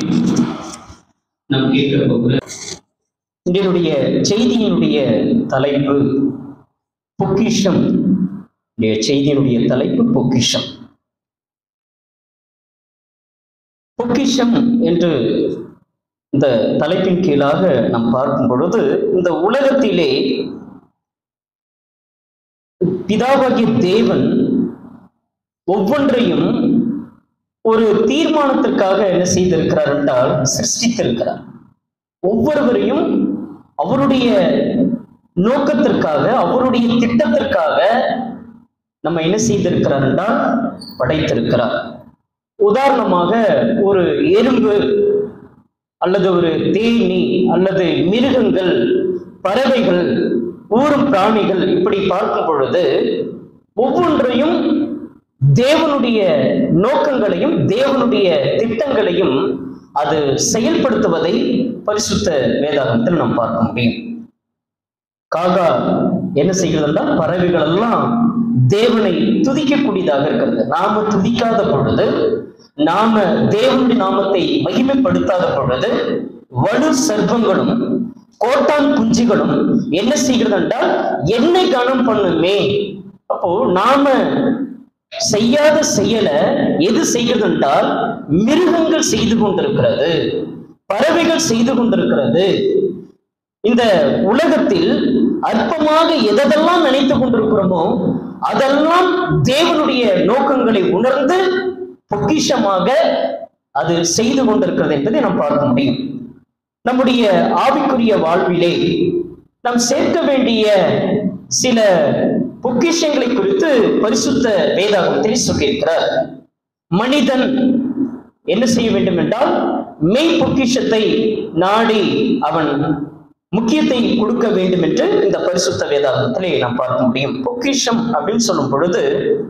நாம் கேட்க போகிற இதனுடைய செய்தியினுடைய தலைப்பு பொக்கிஷம் இந்த செய்தியினுடைய தலைப்பு பொக்கிஷம் பொக்கிஷம் என்று இந்த தலைப்பின் கீழாக நாம் பார்க்கும் பொழுது இந்த உலகத்திலே பிதாவாகிய தேவன் ஒவ்வொன்றையும் ஒரு தீர்மானத்திற்காக என்ன செய்திருக்கிறார் என்றால் சிருஷ்டித்திருக்கிறார் ஒவ்வொருவரையும் அவருடைய நோக்கத்திற்காக அவருடைய திட்டத்திற்காக நம்ம என்ன செய்திருக்கிறார் என்றால் படைத்திருக்கிறார் உதாரணமாக ஒரு எறும்பு அல்லது ஒரு தேனி அல்லது மிருகங்கள் பறவைகள் ஊரும் பிராணிகள் இப்படி பார்க்கும் பொழுது ஒவ்வொன்றையும் தேவனுடைய நோக்கங்களையும் தேவனுடைய திட்டங்களையும் அது செயல்படுத்துவதை பரிசுத்த வேதாகமத்தில் நாம் பார்க்க முடியும் காகா என்ன செய்கிறதுனா பறவைகள் எல்லாம் தேவனை துதிக்கக்கூடியதாக இருக்கிறது நாம துதிக்காத பொழுது நாம தேவனுடைய நாமத்தை மகிமைப்படுத்தாத பொழுது வலு சர்ப்பங்களும் கோட்டான் குஞ்சுகளும் என்ன செய்கிறது என்றால் என்னை கனம் பண்ணுமே அப்போ நாம செய்யாத செயலை எது செய்கிறது என்றால் மிருகங்கள் செய்து கொண்டிருக்கிறது பறவைகள் செய்து கொண்டிருக்கிறது இந்த உலகத்தில் அற்பமாக எதெல்லாம் நினைத்து கொண்டிருக்கிறோமோ அதெல்லாம் தேவனுடைய நோக்கங்களை உணர்ந்து பொக்கிஷமாக அது செய்து கொண்டிருக்கிறது என்பதை நாம் பார்க்க முடியும் நம்முடைய ஆவிக்குரிய வாழ்விலே நாம் சேர்க்க வேண்டிய சில பொக்கிஷங்களை குறித்து பரிசுத்த வேதாகமத்தில் சொல்லியிருக்கிறார் மனிதன் என்ன செய்ய வேண்டும் என்றால் மெய் பொக்கிஷத்தை நாடி அவன் முக்கியத்தை கொடுக்க வேண்டும் என்று இந்த பரிசுத்த வேதாகத்திலே நாம் பார்க்க முடியும் பொக்கிஷம் அப்படின்னு சொல்லும் பொழுது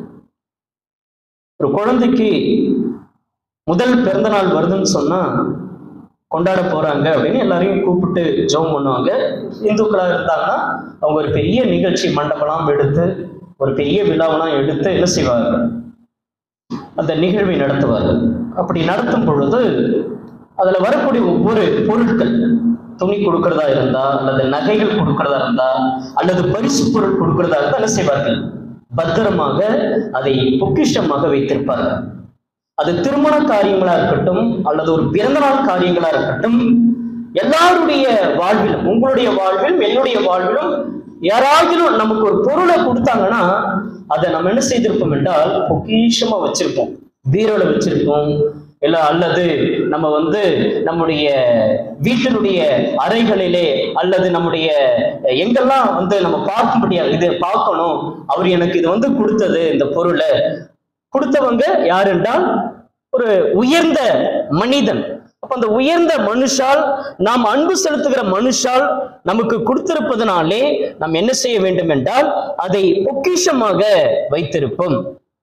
ஒரு குழந்தைக்கு முதல் பிறந்த நாள் வருதுன்னு சொன்னா கொண்டாட போறாங்க அப்படின்னு எல்லாரையும் கூப்பிட்டு ஜெபம் பண்ணுவாங்க இந்துக்களாக இருந்தாங்கன்னா அவங்க ஒரு பெரிய நிகழ்ச்சி மண்டபம்லாம் எடுத்து ஒரு பெரிய விழாவெல்லாம் எடுத்து என்ன செய்வார்கள் அந்த நிகழ்வை நடத்துவார்கள் அப்படி நடத்தும் பொழுது அதுல வரக்கூடிய ஒவ்வொரு பொருட்கள் துணி கொடுக்கறதா இருந்தா அல்லது நகைகள் கொடுக்கறதா இருந்தா அல்லது பரிசு பொருள் கொடுக்கறதா இருந்தா என்ன செய்வார்கள் பத்திரமாக அதை பொக்கிஷமாக வைத்திருப்பார்கள் அது திருமண காரியங்களா இருக்கட்டும் அல்லது ஒரு பிறந்தநாள் காரியங்களா இருக்கட்டும் எல்லாருடைய வாழ்விலும் உங்களுடைய வாழ்விலும் என்னுடைய வாழ்விலும் யாராகிலும் நமக்கு ஒரு பொருளை கொடுத்தாங்கன்னா அதை நம்ம என்ன செய்திருப்போம் என்றால் பொக்கிஷமா வச்சிருப்போம் பீரோல வச்சிருப்போம் இல்ல அல்லது நம்ம வந்து நம்முடைய வீட்டினுடைய அறைகளிலே அல்லது நம்முடைய எங்கெல்லாம் வந்து நம்ம பார்க்க முடியாது இது பார்க்கணும் அவர் எனக்கு இது வந்து கொடுத்தது இந்த பொருளை கொடுத்தவங்க யார் என்றால் ஒரு உயர்ந்த மனிதன் அப்ப அந்த உயர்ந்த மனுஷால் நாம் அன்பு செலுத்துகிற மனுஷால் நமக்கு கொடுத்திருப்பதனாலே நாம் என்ன செய்ய வேண்டும் என்றால் அதை பொக்கிஷமாக வைத்திருப்போம்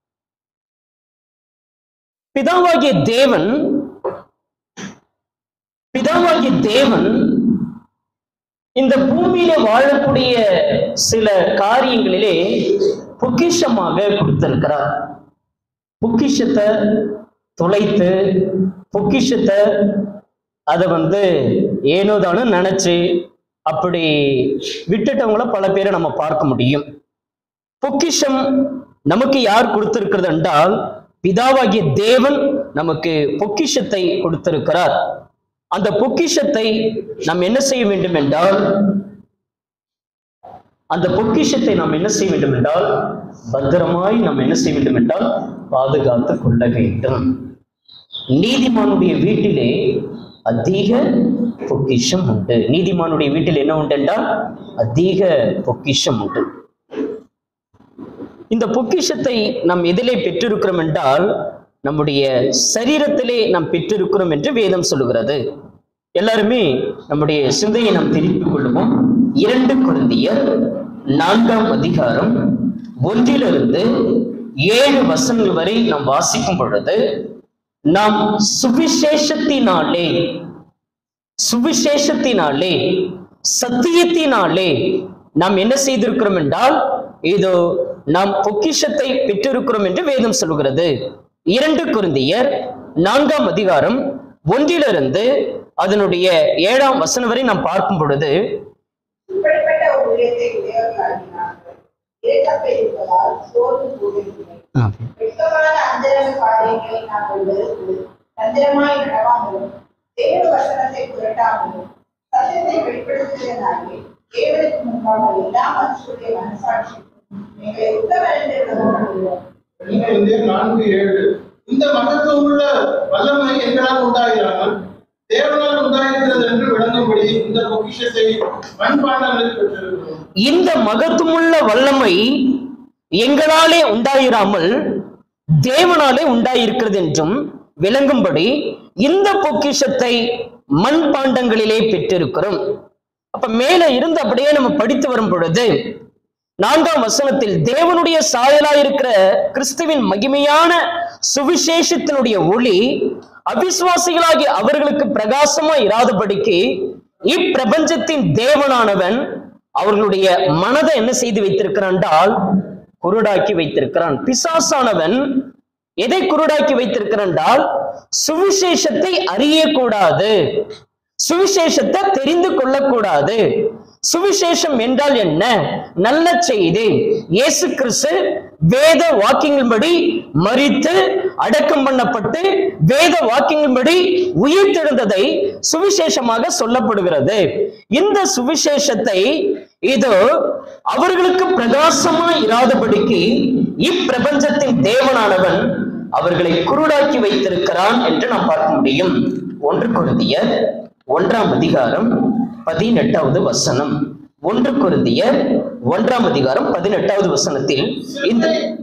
பிதாவாகிய தேவன் பிதாவாகிய தேவன் இந்த பூமியில வாழக்கூடிய சில காரியங்களிலே பொக்கிஷமாக கொடுத்திருக்கிறார் பொக்கிஷத்தை தொலைத்து பொக்கிஷத்தை அதை வந்து ஏனோதானு நினைச்சு அப்படி விட்டுட்டவங்கள பல பேரை நம்ம பார்க்க முடியும் பொக்கிஷம் நமக்கு யார் கொடுத்திருக்கிறது என்றால் பிதாவாகிய தேவன் நமக்கு பொக்கிஷத்தை கொடுத்திருக்கிறார் அந்த பொக்கிஷத்தை நாம் என்ன செய்ய வேண்டும் என்றால் அந்த பொக்கிஷத்தை நாம் என்ன செய்ய வேண்டும் என்றால் பத்திரமாய் நாம் என்ன செய்ய வேண்டும் என்றால் பாதுகாத்து கொள்ள வேண்டும் நீதிமானுடைய வீட்டிலே அதிக பொக்கிஷம் உண்டு நீதிமானுடைய வீட்டில் என்ன உண்டு என்றால் அதிக பொக்கிஷம் உண்டு இந்த பொக்கிஷத்தை நாம் எதிலே பெற்றிருக்கிறோம் என்றால் நம்முடைய சரீரத்திலே நாம் பெற்றிருக்கிறோம் என்று வேதம் சொல்லுகிறது எல்லாருமே நம்முடைய சிந்தையை நாம் திருப்பிக் கொள்ளுவோம் இரண்டு குழந்தையர் நான்காம் அதிகாரம் ஒன்றிலிருந்து ஏழு வசனங்கள் வரை நாம் வாசிக்கும் பொழுது நாம் சுவிசேஷத்தினாலே சுவிசேஷத்தினாலே சத்தியத்தினாலே நாம் என்ன செய்திருக்கிறோம் என்றால் இதோ நாம் பொக்கிஷத்தை பெற்றிருக்கிறோம் என்று வேதம் சொல்கிறது இரண்டு குருந்தியர் நான்காம் அதிகாரம் ஒன்றிலிருந்து அதனுடைய ஏழாம் வசனம் வரை நாம் பார்க்கும் பொழுது இப்படிப்பட்ட ஒரு ஊழியத்தை உடையவர்களாகினார்கள் இறைத்தப்பை இருப்பதால் சோர்ந்து போகிறதில்லை வெட்கமான அந்தரங்க காரியங்களை நாங்கள் வெறுத்து தந்திரமாய் நடவாமலும் தேவ வசனத்தை புரட்டாமலும் சத்தியத்தை வெளிப்படுத்துகிறனாலே தேவனுக்கு முன்பாக எல்லா மனுஷருடைய மனசாட்சிக்கும் எங்களை உத்தமர் என்று விளங்குகிறோம் நீதிமொழிகள் நான்கு ஏழு இந்த மகத்துவமுள்ள வல்லமை எங்களால் உண்டாகிறாமல் தேவனால் உண்டாயிருக்கிறது என்று விளங்கும்படி இந்த பொக்கிஷத்தை மண்பாண்டங்களில் பெற்றிருக்கிறோம் இந்த மகத்துவமுள்ள வல்லமை எங்களாலே உண்டாயிராமல் தேவனாலே உண்டாயிருக்கிறது என்றும் விளங்கும்படி இந்த பொக்கிஷத்தை மண்பாண்டங்களிலே பெற்றிருக்கிறோம் அப்ப மேல இருந்து அப்படியே நம்ம படித்து வரும் பொழுது நான்காம் வசனத்தில் தேவனுடைய சாயலாயிருக்கிற கிறிஸ்துவின் மகிமையான சுவிசேஷத்தினுடைய ஒளி அவிசுவாசிகளாகி அவர்களுக்கு பிரகாசமா இராதபடிக்கு இப்பிரபஞ்சத்தின் தேவனானவன் அவர்களுடைய மனதை என்ன செய்து வைத்திருக்கிறான் என்றால் குருடாக்கி வைத்திருக்கிறான் பிசாசானவன் எதை குருடாக்கி வைத்திருக்கிறான் என்றால் சுவிசேஷத்தை அறியக்கூடாது சுவிசேஷத்தை தெரிந்து கொள்ளக்கூடாது சுவிசேஷம் என்றால் என்ன நல்ல செய்தி இயேசு கிறிஸ்து வேத வாக்கியங்களின்படி மரித்து அடக்கம் பண்ணப்பட்டு வேத வாக்கியங்களின்படி உயிர்த்தெழுந்ததை சுவிசேஷமாக சொல்லப்படுகிறது இந்த சுவிசேஷத்தை இது அவர்களுக்கு பிரகாசமா இராதபடிக்கு இப்பிரபஞ்சத்தின் தேவனானவன் அவர்களை குருடாக்கி வைத்திருக்கிறான் என்று நாம் பார்க்க முடியும் ஒன்று கொருந்தியர் ஒன்றாம் அதிகாரம் பதினெட்டாவது வசனம் ஒன்று கொருந்தியர் ஒன்றாம் அதிகாரம் பதினெட்டாவது வசனத்தில் இந்த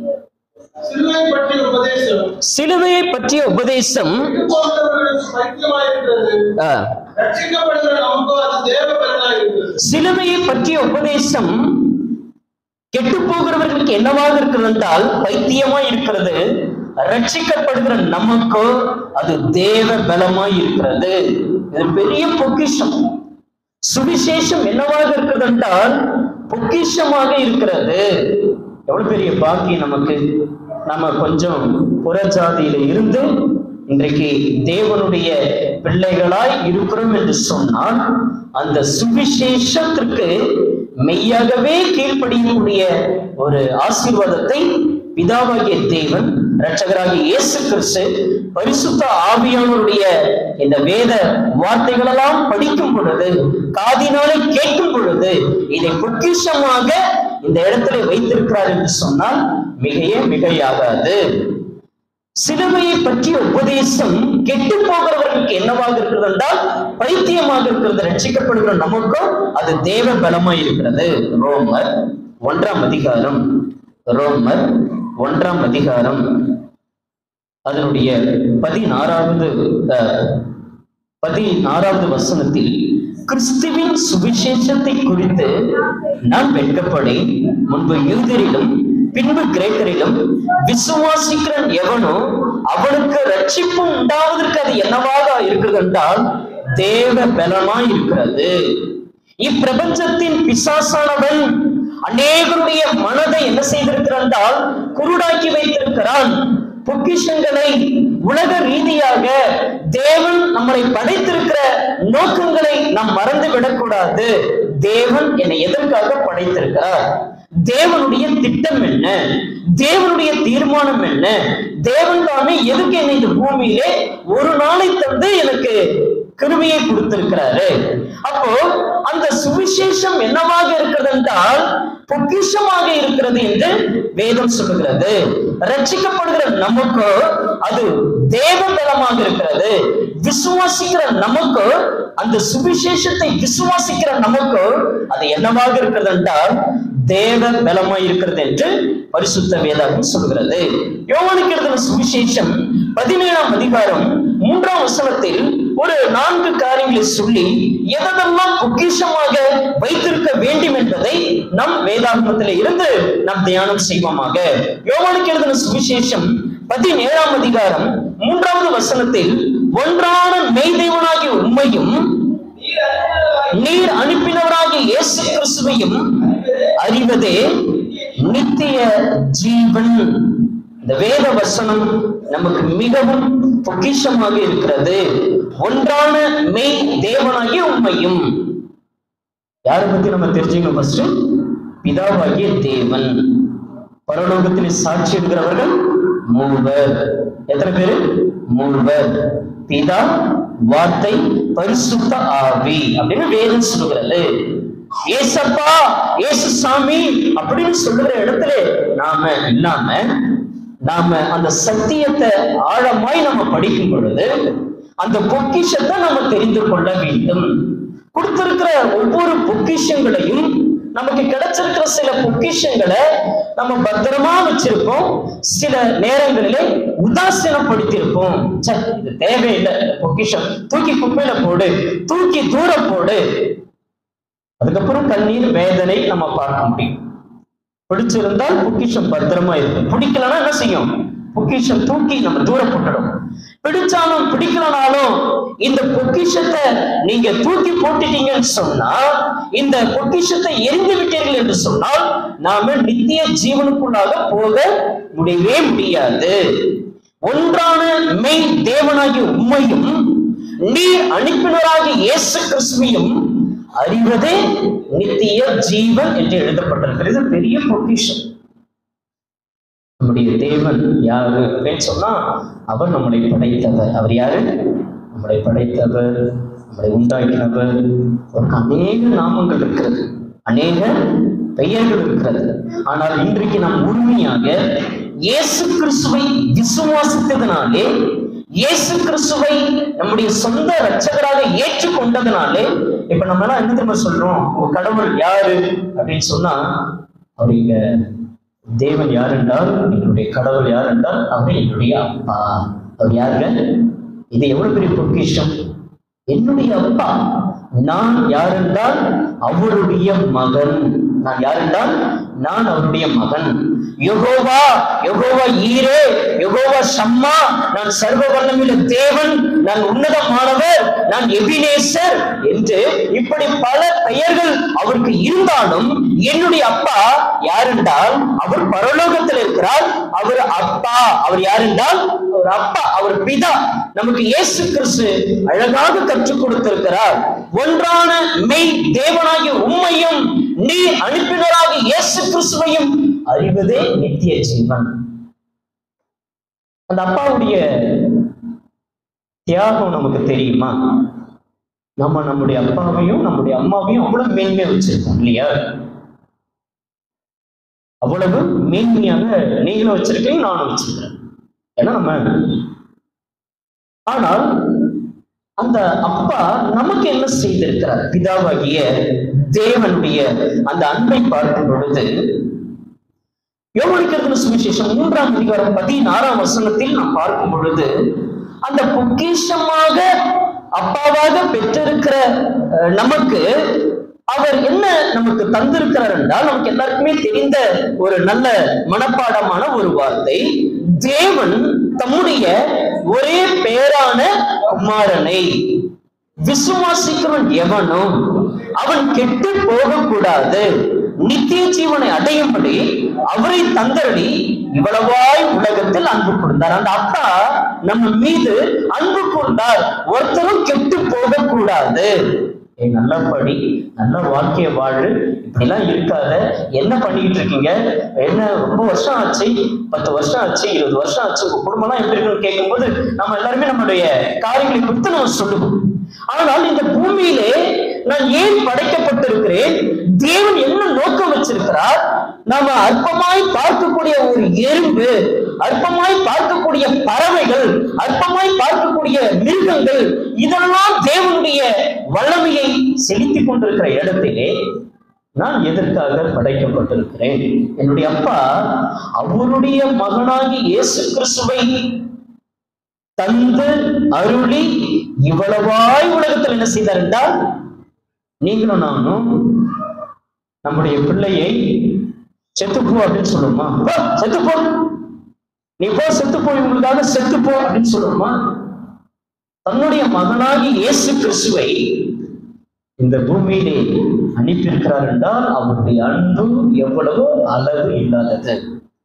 சிலுவை பற்றிய உபதேசம் சிலுவையை பற்றிய உபதேசம் போன்றவர்களுக்கு பைத்தியமாயிருக்கிறது ஆ, ரட்சிக்கப்படுகிற நமக்கோ அது தேவ பலனாயிருக்கிறது சிலுவையை பற்றிய உபதேசம் கெட்டு போகிறவர்களுக்கு என்னவாக இருக்கிறது என்றால் பைத்தியமா இருக்கிறது ரட்சிக்கப்படுகிற நமக்கோ அது தேவ பலமாய் இருக்கிறது இது பெரிய பொக்கிஷம் சுவிசேஷம் என்னவாக இருக்கிறது என்றால் பொக்கிஷமாக இருக்கிறது எவ்வளவு பெரிய பாக்கியம் நமக்கு நம்ம கொஞ்சம் புறஜாதியில இருந்து இன்றைக்கு தேவனுடைய பிள்ளைகளாய் இருக்கிறோம் என்று சொன்னால் அந்த சுவிசேஷத்திற்கு மெய்யாகவே கீழ்ப்படியக்கூடிய ஒரு ஆசீர்வாதத்தை பிதாவாகிய தேவன் இரட்சகராகிய இயேசு கிறிஸ்து பரிசுத்த ஆவியானவருடைய இந்த வேத வார்த்தைகளெல்லாம் படிக்கும் பொழுது காதினாலே கேட்கும் பொழுது இதை பொக்கிஷமாக இந்த இடத்துல வைத்திருக்கிறார் என்று சொன்னால் மிகையே மிகையாகாது சிலுவையை பற்றிய உபதேசம் கெட்டு போகிறவர்களுக்கு என்னவாக இருக்கிறது என்றால் பைத்தியமாக இருக்கிறது ரட்சிக்கப்படுகிற நமக்கும் அது தேவ பலமாய் இருக்கிறது ரோமர் ஒன்றாம் அதிகாரம் ரோமர் ஒன்றாம் அதிகாரம் அதனுடைய பதினாறாவது அஹ், பதினாறாவது வசனத்தில் கிறிஸ்துவின் சுவிசேஷத்தை குறித்து நான் வெட்கப்படேன் முன்பு யூதரிலும் பின்பு கிரேக்கரிலும் விசுவாசிக்கிறன் எவனோ அவனுக்கு ரட்சிப்பு உண்டாவதற்கு அது என்னவாக இருக்கிறது என்றால் தேவ பலமாய் இருக்கிறது இப்பிரபஞ்சத்தின் பிசாசானவன் அநேகருடைய மனதை என்ன செய்திருக்கிறான் என்றால் குருடாக்கி வைத்திருக்கிறான் பொக்கிஷங்களை உலக ரீதியாக தேவன் நம்மளை படைத்திருக்கிற நோக்கங்களை நாம் மறந்து விடக்கூடாது தேவன் என்னை எதற்காக படைத்திருக்கிறார் தேவனுடைய திட்டம் என்ன தேவனுடைய தீர்மானம் என்ன தேவன் தானே எதுக்கு என்னை இந்த பூமியிலே ஒரு நாளை தந்து எனக்கு கிருமியை கொடுத்திருக்கிறாரு அப்போ அந்த சுவிசேஷம் என்னவாக இருக்கிறது என்றால் பொக்கிஷமாக இருக்கிறது என்று வேதம் சொல்லுகிறது ரட்சிக்கப்படுகிற நமக்கு அது தேவபலமாக இருக்கிறது விசுவாசிக்கிற நமக்கு அந்த சுவிசேஷத்தை விசுவாசிக்கிற நமக்கு அது என்னவாக இருக்கிறது என்றால் தேவ பலமாய் இருக்கிறது என்று பரிசுத்த வேதாகம் சொல்கிறது யோவானுக்கு எழுதின சுவிசேஷம் பதினேழாம் அதிகாரம் மூன்றாம் வசனத்தில் ஒரு நான்கு காரியங்களை சொல்லி எதெல்லாம் பொக்கிஷமாக வைத்திருக்க வேண்டும் என்பதை நம் வேதாகமத்தில் இருந்து நாம் தியானம் செய்வோமாக யோவானுக்கு எழுதின சுவிசேஷம் பதினேழாம் அதிகாரம் மூன்றாவது வசனத்தில் ஒன்றான மெய்தேவனாகிய உண்மையும் நீர் அனுப்பினவராகிய இயேசு கிறிஸ்துவையும் அறிவதே நித்திய ஜீவன் இந்த வேத வசனம் நமக்கு மிகவும் பொக்கிஷமாக இருக்கிறது ஒன்றான மெய் தேவனாகிய உண்மையும் யாரை பத்தி நம்ம தெரிஞ்சுக்கணும் ஃபர்ஸ்ட் பிதாவாகிய தேவன் பரலோகத்தில் சாட்சி இருக்கிறவர்கள் மூவர் எத்தனை பேரு மூவர் பிதா வார்த்தை பரிசுத்த ஆவி அப்படின்னு வேதம் சொல்லுகிறது ஏசப்பா ஏசு சாமி அப்படின்னு சொல்லுகிற இடத்துல நாம இல்லாம நாம அந்த சத்தியத்தை ஆழமாய் நம்ம படிக்கும் பொழுது அந்த பொக்கிஷத்தை நம்ம தெரிந்து கொள்ள வேண்டும் கொடுத்திருக்கிற ஒவ்வொரு பொக்கிஷங்களையும் நமக்கு கிடைச்சிருக்கிற சில பொக்கிஷங்களை நம்ம பத்திரமா வச்சிருப்போம் சில நேரங்களிலே உதாசீனப்படுத்தியிருப்போம் ச்சே இது தேவையில்லை இந்த பொக்கிஷம் தூக்கி குப்பையில போடு தூக்கி தூர போடு அதுக்கப்புறம் கண்ணீர் வேதனை நம்ம பார்க்க முடியும் பிடிச்சிருந்தால் பொக்கிஷம் பத்திரமா இருக்கும் பிடிக்கலன்னா என்ன செய்யும் பொக்கிஷம் தூக்கி நம்ம தூரம் போட்டுடும் பிடிச்சாலும் பிடிக்கலனாலும் இந்த பொக்கிஷத்தை நீங்க தூக்கி போட்டுட்டீங்கன்னு சொன்னா இந்த பொக்கிஷத்தை எரிந்து விட்டீர்கள் என்று சொன்னால் நாம நித்திய ஜீவனுக்குள்ளாக போக முடியவே முடியாது ஒன்றான மெய் தேவனாகிய உண்மையும் நீர் அனுப்பினராகிய இயேசு கிறிஸ்துவையும் அறிவதே நித்திய ஜீவன் என்று எழுதப்பட்டிருக்கிறது இது பெரிய பொக்கிஷம் நம்முடைய தேவன் யாரு அப்படின்னு சொன்னா அவர் நம்மளை படைத்தவர் அவர் யாரு நம்மளை படைத்தவர் நம்மளை உண்டாக்கினவர் அவருக்கு அநேக நாமங்கள் இருக்கிறது அநேக பெயர்கள் இருக்கிறது ஆனால் இன்றைக்கு நாம் உண்மையாக இயேசு கிறிஸ்துவை விசுவாசித்ததினாலே இயேசு கிறிஸ்துவை நம்முடைய சொந்த ரட்சகராக ஏற்றுக்கொண்டதுனாலே இப்ப நம்ம எல்லாம் என்ன தெரியுமா சொல்றோம் உங்க கடவுள் யாரு அப்படின்னு சொன்னா அவர் இங்க தேவன் யார் என்றால் எங்களுடைய கடவுள் யார் என்றால் அவர் என்னுடைய அப்பா அவர் யாருங்க இது எவ்வளவு பெரிய பொக்கிஷம் என்னுடைய அப்பா நான் யார் என்றால் அவருடைய மகன் நான் யார் என்றால் நான் அவருடைய மகன் யெகோவா யெகோவா ஈரே யெகோவா சம்மா நான் சர்வ வல்லமையுள்ள தேவன் நான் உன்னதமானவர் நான் எபினேசர் என்று இப்படி பல பெயர்கள் அவருக்கு இருந்தாலும் என்னுடைய அப்பா யார் என்றால் அவர் பரலோகத்தில் இருக்கிறார் அவர் அப்பா அவர் யார் என்றால் அவர் அப்பா அவர் பிதா நமக்கு இயேசு கிறிஸ்து அழகாக கற்றுக் கொடுத்திருக்கிறார் ஒன்றான மெய் தேவனாகிய உண்மையும் நீ அனுப்பினராக இயேசு கிறிஸ்துவையும் அறிவதே நித்திய ஜீவன் அந்த அப்பாவுடைய தியாகம் நமக்கு தெரியுமா நம்ம நம்முடைய அப்பாவையும் நம்முடைய அம்மாவையும் அவ்வளவு மேன்மையா வச்சிருக்கோம் இல்லையா அவ்வளவு மேன்மையாக நீங்களும் வச்சிருக்கீங்க நானும் வச்சிருக்கிறேன் ஏன்னா நம்ம ஆனால் அந்த அப்பா நமக்கு என்ன செய்திருக்கிறார் பிதாவாகிய தேவனுடைய அந்த அன்பை பார்க்கும் பொழுது யோகனிக்கிறது சுவிசேஷம் மூன்றாம் அதிகாரம் பதினாறாம் வசனத்தில் நாம் பார்க்கும் பொழுது அந்த பொக்கிஷமாக அப்பாவாக பெற்றிருக்கிற அஹ், நமக்கு அவர் என்ன நமக்கு தந்திருக்கிறார் என்றால் நமக்கு எல்லாருக்குமே தெரிந்த ஒரு நல்ல மனப்பாடமான ஒரு வார்த்தை தேவன் தம்முடைய ஒரே பேரான குமாரனை விசுவாசிக்கிறவன் எவனும் அவன் கெட்டு போகக்கூடாது நித்திய ஜீவனை அடையும்படி அவரை தந்தரடி இவ்வளவாய் உலகத்தில் அன்பு கொடுத்தார் அந்த அப்பா நம்ம மீது அன்பு கொண்டார் ஒருத்தரும் கெட்டு போகக்கூடாது ஏய் நல்லா படி நல்ல வாழ்க்கைய வாழு இப்படிலாம் இருக்காத என்ன பண்ணிக்கிட்டு இருக்கீங்க என்ன ரொம்ப வருஷம் ஆச்சு பத்து வருஷம் ஆச்சு இருபது வருஷம் ஆச்சு உங்க குடும்பம்லாம் எப்படி இருக்குன்னு கேட்கும்போது நம்ம எல்லாருமே நம்மளுடைய காரியங்களை குறித்து நம்ம சொல்லுவோம் ஆனால் இந்த பூமியிலே நான் ஏன் படைக்கப்பட்டிருக்கிறேன் தேவன் என்ன நோக்கம் வச்சிருக்கிறார் நாம அற்பமாய் பார்க்கக்கூடிய ஒரு எறும்பு அற்பமாய் பார்க்கக்கூடிய பறவைகள் அற்பமாய் பார்க்கக்கூடிய மிருகங்கள் இதெல்லாம் தேவனுடைய வல்லமையை செலுத்திக் கொண்டிருக்கிற இடத்திலே நான் எதற்காக படைக்கப்பட்டிருக்கிறேன் என்னுடைய அப்பா அவருடைய மகனாகி இயேசு கிறிஸ்துவை தந்து அருளி இவ்வளவாய் உலகத்தில் என்ன செய்தார் என்றால் நீங்களும் நானும் நம்முடைய பிள்ளையை செத்துப்போ அப்படின்னு சொல்லுமா செத்துப்போ நீ போ செத்துப்போ இவங்களுக்காக செத்துப்போ அப்படின்னு சொல்லுமா தன்னுடைய மகனாகி இயேசு கிறிஸ்துவை இந்த பூமியிலே அனுப்பியிருக்கிறார் என்றால் அவருடைய அன்பு எவ்வளவோ அளவு இல்லாதது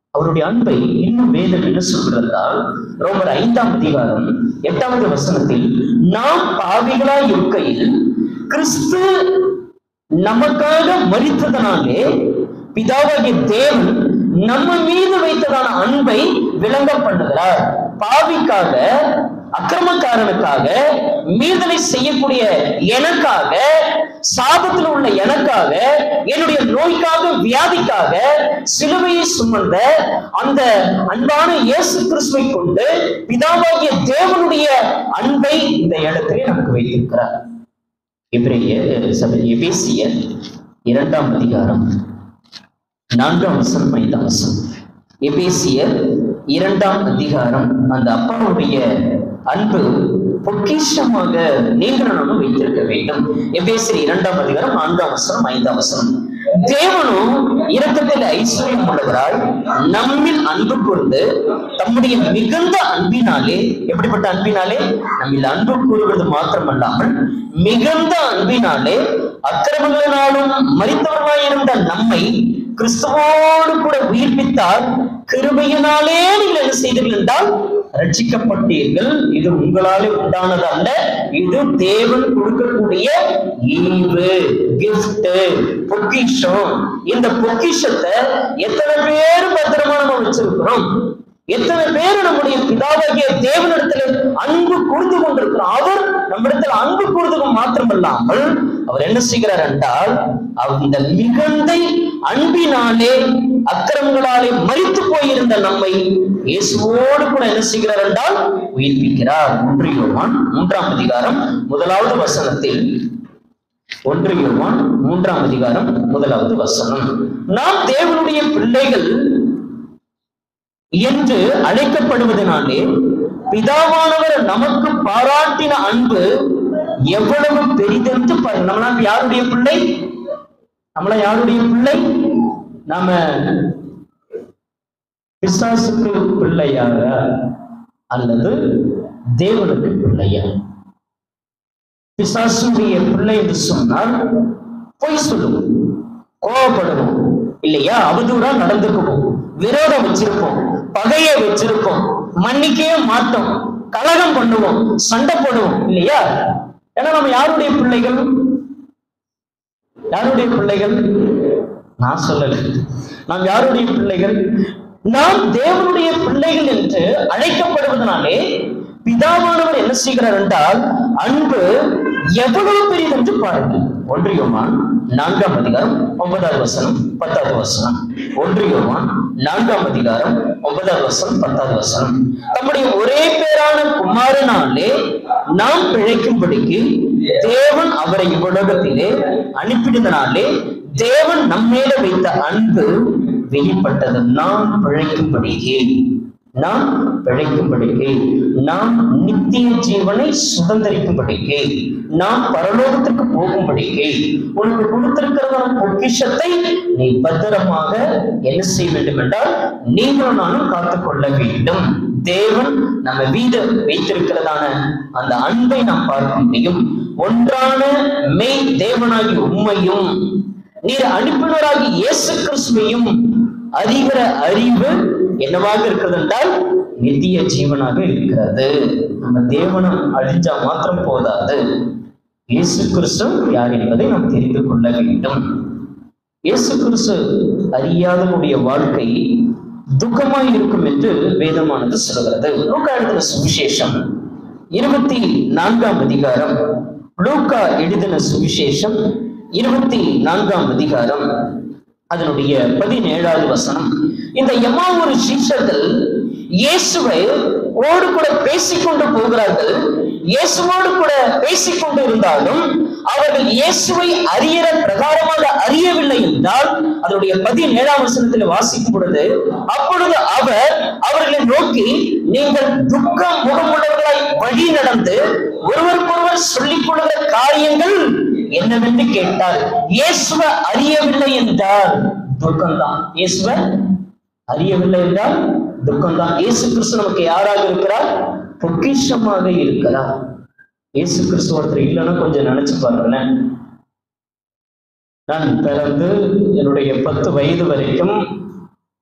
அவருடைய அன்பை இன்னும் வேதம் என்ன சொல்கிறதால் ரோமர் ஐந்தாம் அதிகாரம் எட்டாவது வசனத்தில் நாம் பாவிகளாய் இருக்கையில் கிறிஸ்து நமக்காக மரித்ததனாலே பிதாவாகிய தேவன் நம்ம மீது வைத்ததான அன்பை விளங்க பண்ணுகிறார் பாவிக்காக அக்கிரமக்காரனுக்காக மீதலை செய்யக்கூடிய எனக்காக சாபத்தில் உள்ள எனக்காக என்னுடைய நோய்க்காக வியாதிக்காக சிலுவையை சுமந்த அந்த அன்பான இயேசு கிறிஸ்துவை கொண்டு பிதாவாகிய தேவனுடைய அன்பை இந்த இடத்திலே நமக்கு வைத்திருக்கிறார் எபிரேய சபை எபேசியர் இரண்டாம் அதிகாரம் நான்காம் வசனம் ஐந்தாம் வசனம் எபேசியர் இரண்டாம் அதிகாரம் அந்த அப்பாவுடைய அன்பு பொக்கிஷமாக நீங்கள் நானும் வைத்திருக்க வேண்டும் எபேசியர் இரண்டாம் அதிகாரம் நான்காம் வசனம் ஐந்தாம் வசனம் தேவனும் இரக்கத்தில் ஐஸ்வர்யம் உள்ளவராய் நம்மில் அன்பு கூர்ந்து தம்முடைய மிகுந்த அன்பினாலே எப்படிப்பட்ட அன்பினாலே நம்மில் அன்பு கூறுவது மாத்திரமல்லாமல் மிகுந்த அன்பினாலே அக்கிரமங்களினாலும் மறித்தவர்களாயிருந்த நம்மை கிறிஸ்துவோடு கூட உயிர்ப்பித்தார் கிருபையினாலே நீங்கள் என்ன செய்தீர்கள் என்றால் ரட்சிக்கப்பட்டீர்கள் இது உங்களாலே உண்டானது அல்ல இது தேவன் கொடுக்கக்கூடிய ஈவு gift பொக்கிஷம் இந்த பொக்கிஷத்தை எத்தனை பேர் பத்திரமா நம்ம வச்சிருக்கிறோம் எத்தனை பேர் நம்முடைய பிதாவாகிய தேவனிடத்துல அன்பு கூர்ந்து கொண்டிருக்கிறோம் அவர் நம்மிடத்தில் அன்பு கூர்ந்து மாத்திரமல்லாமல் அவர் என்ன செய்கிறார் என்றால் அந்த மிகுந்த அன்பினாலே அக்கிரமங்களாலே மறித்து போயிருந்த நம்மை இயேசுவோடு கூட என்ன செய்கிறார் என்றால் உயிர்ப்பிக்கிறார் ஒன்று யோவான் மூன்றாம் அதிகாரம் முதலாவது வசனத்தில் ஒன்று யோவான் மூன்றாம் அதிகாரம் முதலாவது வசனம் நாம் தேவனுடைய பிள்ளைகள் என்று அழைக்கப்படுவதனாலே பிதாவானவர் நமக்கு பாராட்டின அன்பு எவ்வளவு பெரிதென்று பாருங்க நம்மளாம் யாருடைய பிள்ளை நம்மள யாருடைய பிள்ளை நாம பிசாசுக்கு பிள்ளையாக அல்லது தேவனுக்கு பிள்ளையா பிசாசுடைய பிள்ளை என்று சொன்னால் பொய் சொல்லுவோம் கோவப்படுவோம் இல்லையா அவதூறா நடந்துக்குவோம் விரோதம் வச்சிருப்போம் பகையை வச்சிருப்போம் மன்னிக்கவே மாட்டோம் கலகம் பண்ணுவோம் சண்டை போடுவோம் இல்லையா ஏன்னா நம்ம யாருடைய பிள்ளைகள் யாருடைய பிள்ளைகள் நான் சொல்லல நாம் யாருடைய பிள்ளைகள் நாம் தேவனுடைய பிள்ளைகள் என்று அழைக்கப்படுவதனாலே பிதாவானவர் என்ன செய்கிறார் என்றால் அன்பு எவ்வளவு பெரியது என்று பாருங்கள் ஒன்றியோமான் நான்காம் அதிகாரம் ஒன்பதாவது வசனம் பத்தாவது வசனம் ஒன்றியோமான் நான்காம் அதிகாரம் ஒன்பதாவது வசனம் பத்தாவது வசனம் தம்முடைய ஒரே பேரான குமாரனாலே நாம் பிழைக்கும்படிக்கு தேவன் அவரை இவ்வுலகத்திலே அனுப்பினதனாலே தேவன் நம்மேல வைத்த அன்பு வெளிப்பட்டது நாம் பிழைக்கும்படியே நாம் பிழைக்கும்படிக்கு நாம் நித்திய ஜீவனை சுதந்திரிக்கும்படிக்கு நாம் பரலோகத்திற்கு போகும்படிக்கு உனக்கு கொடுத்திருக்கிறதான பொக்கிஷத்தை நீ பத்திரமாக என்ன செய்ய வேண்டும் என்றால் நீங்களும் நானும் காத்துக்கொள்ள வேண்டும் தேவன் நம்ம வீடு வைத்திருக்கிறதான அந்த அன்பை நாம் பார்க்க முடியும் ஒன்றான மெய் தேவனாகி உண்மையும் நீர் அனுப்பினராகி இயேசு கிறிஸ்துவையும் அறிகிற அறிவு என்னவாக இருக்கிறது என்றால் நித்திய ஜீவனாக இருக்கிறது நம்ம தேவனம் அழிஞ்சா மாத்திரம் போதாது இயேசு கிறிஸ்து யார் என்பதை நாம் தெரிந்து கொள்ள வேண்டும் இயேசு கிறிஸ்து அறியாதவனுடைய வாழ்க்கை துக்கமாய் இருக்கும் என்று வேதமானது சொல்கிறது லூக்கா எழுதின சுவிசேஷம் இருபத்தி நான்காம் அதிகாரம் லூக்கா எழுதின சுவிசேஷம் இருபத்தி நான்காம் அதிகாரம் அதனுடைய பதினேழாவது வசனம் இந்த எம்மாவூர் சீஷர்கள் இயேசுவை ஓடு கூட பேசிக்கொண்டு போகிறார்கள் இயேசுவோடு கூட பேசிக்கொண்டு இருந்தாலும் அவர்கள் இயேசுவை அறியற பிரகாரமாக அறியவில்லை என்றால் அதனுடைய பதினேழாம் வசனத்தில் வாசிக்கும் பொழுது அப்பொழுது அவர் அவர்களை நோக்கி நீங்கள் துக்க முகமுள்ளவர்களாய் வழி நடந்து ஒருவருக்கொருவர் சொல்லிக் கொள்கிற காரியங்கள் என்னவென்று கேட்டார் இயேசுவ அறியவில்லை என்றால் துக்கம்தான் இயேசுவ அறியவில்லை என்றால் துக்கம்தான் இயேசு கிறிஸ்து நமக்கு யாராக இருக்கிறார் பொக்கிஷமாக இருக்கிறார் இயேசு கிறிஸ்து ஒருத்தர் இல்லைன்னா கொஞ்சம் நினைச்சு பாருங்களேன் நான் பிறந்து என்னுடைய பத்து வயது வரைக்கும்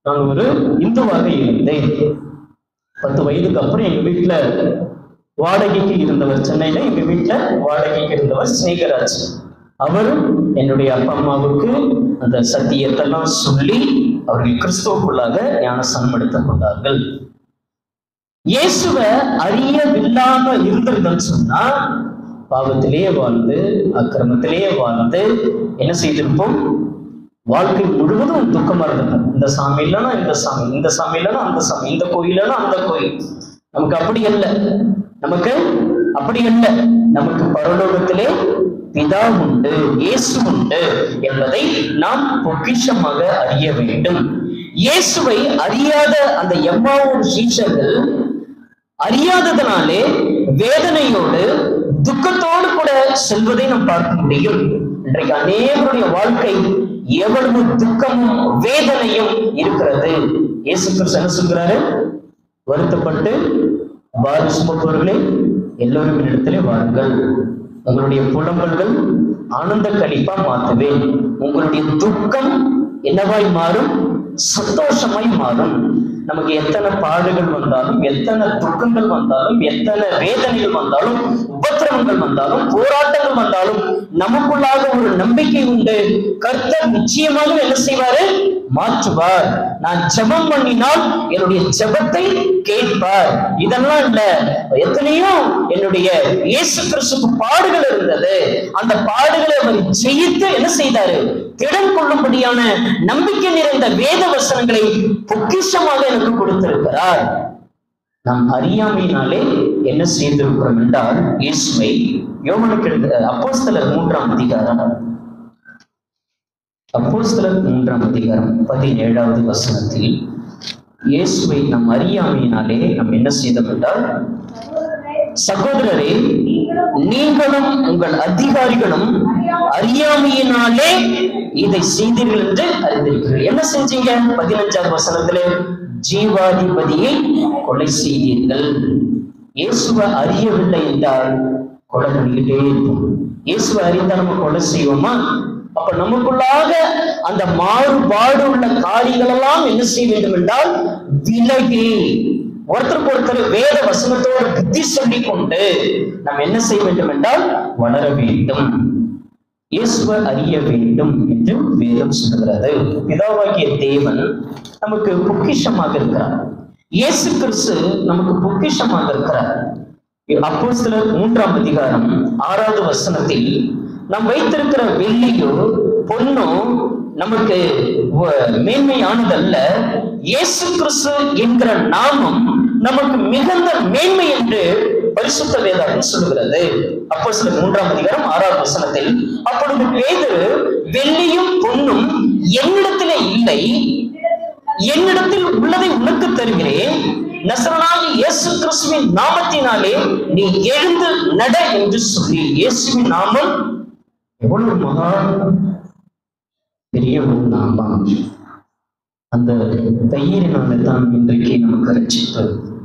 நான் ஒரு இந்துவாக இருந்தேன் பத்து வயதுக்கு அப்புறம் எங்க வீட்டுல வாடகைக்கு இருந்தவர் சென்னையில எங்க வீட்டுல வாடகைக்கு இருந்தவர் ஸ்னேகராஜ் அவரும் என்னுடைய அப்பா அம்மாவுக்கு அந்த சத்தியத்தெல்லாம் சொல்லி அவர்கள் கிறிஸ்துவுக்குள்ளாக ஞானஸ்தானம் எடுத்துக் கொண்டார்கள் இயேசுவை அறியவில்லாம இருந்திருந்தோம்னு சொன்னா பாவத்திலே வாழ்ந்து அக்கிரமத்திலே வாழ்ந்து என்ன செய்திருப்போம் வாழ்க்கை முழுவதும் துக்கமா இருந்திருக்கும் இந்த சாமி இல்லைன்னா இந்த சாமி இந்த சாமி இல்லைன்னா அந்த சாமி இந்த கோயில் இல்லைன்னா அந்த கோயில் நமக்கு அப்படி அல்ல நமக்கு அப்படி அல்ல நமக்கு பரலோகத்திலே பிதா உண்டு இயேசு உண்டு என்பதை நாம் பொக்கிஷமாக அறிய வேண்டும் இயேசுவை அறியாத அந்த எம்மாவூர் சீஷர்கள் அறியாததனாலே வேதனையோடு துக்கத்தோடு கூட செல்வதை நாம் பார்க்க முடியும் இன்றைக்கு அநேகருடைய வாழ்க்கை எவ்வளவு துக்கமும் வேதனையும் இருக்கிறது இயேசு கிறிஸ்து என்ன சொல்கிறாரு வருத்தப்பட்டு பாரு சுமப்பவர்களே எல்லோரும் இடத்திலே வாருங்கள் உங்களுடைய புலம்பல்கள் ஆனந்த கழிப்பா மாத்துவேன் உங்களுடைய துக்கம் என்னவாய் மாறும் சந்தோஷமாய் மாறும் நமக்கு எத்தனை பாடுகள் வந்தாலும் எத்தனை துக்கங்கள் வந்தாலும் எத்தனை வேதனைகள் வந்தாலும் உபத்திரவங்கள் வந்தாலும் போராட்டங்கள் வந்தாலும் நமக்குள்ளாக ஒரு நம்பிக்கை உண்டு கர்த்தர் நிச்சயமாக என்ன செய்வாரு மாற்றுவார் நான் ஜெபம் பண்ணினால் என்னுடைய ஜெபத்தை கேட்பார் இதெல்லாம் இல்ல எத்தனையோ என்னுடைய இயேசு கிறிஸ்துக்கு பாடுகள் இருந்தது அந்த பாடுகளை அவர் ஜெயித்து என்ன செய்தாரு திடம் கொள்ளும்படியான நம்பிக்கை நிறைந்த வேத வசனங்களை பொக்கிஷமாக எனக்கு கொடுத்திருக்கிறார் நாம் அறியாமையினாலே என்ன செய்திருக்கிறோம் என்றால் இயேசுவை யோவனுக்கு எழுத அப்போஸ்தலர் மூன்றாம் அதிகாரம் அப்போஸ்தலர் மூன்றாம் அதிகாரம் பதினேழாவது வசனத்தில் இயேசுவை நம் அறியாமையினாலே நாம் என்ன செய்தோம் என்றால் சகோதரரே நீங்களும் உங்கள் அதிகாரிகளும் அறியாமையினாலே இதை செய்தீர்கள் என்று அறிந்திருக்கிறீர்கள் என்ன செஞ்சீங்க பதினஞ்சாவது வசனத்திலே ஜீவாதிபதியை கொலை செய்தீர்கள் இயேசுவை அறியவில்லை என்றால் கொலை பண்ணிக்கிட்டே இருப்போம் இயேசுவை அறிந்தால் நம்ம கொலை செய்வோமா அப்ப நமக்குள்ளாக அந்த மாறுபாடு உள்ள காரியங்கள் எல்லாம் என்ன செய்ய வேண்டும் என்றால் விலகி ஒருத்தருக்கு ஒருத்தர் வேத வசனத்தோடு புத்தி சொல்லிக் கொண்டு நாம் என்ன செய்ய வேண்டும் என்றால் வளர வேண்டும் இயேசுவை அறிய வேண்டும் என்று வேதம் சொல்கிறது பிதாவாகிய தேவன் நமக்கு பொக்கிஷமாக இருக்கிறார் இயேசு கிறிஸ்து நமக்கு பொக்கிஷமாக இருக்கிறார் அப்போ சிலர் மூன்றாம் அதிகாரம் ஆறாவது வசனத்தில் நாம் வைத்திருக்கிற வெள்ளியோ பொன்னோ நமக்கு வ- மேன்மையானதல்ல இயேசு கிறிஸ்து என்கிற நாமம் நமக்கு மிகுந்த மேன்மை என்று பரிசுத்த வேதாகம் சொல்லுகிறது அப்போ சில மூன்றாம் அதிகாரம் ஆறாவது வசனத்தில் அப்பொழுது பேதுரு வெள்ளியும் பொன்னும் என்னிடத்திலே இல்லை என்னிடத்தில் உள்ளதை உனக்கு தருகிறேன் நசரனாகி இயேசு கிறிஸ்துவின் நாமத்தினாலே நீ எழுந்து நட என்று சொல்லி இயேசுவின் நாமம் எவ்வளவு மகா பெரிய ஒரு நாமம் அந்த பெயரினால தான் இன்றைக்கு நமக்கு ரட்சிப்பு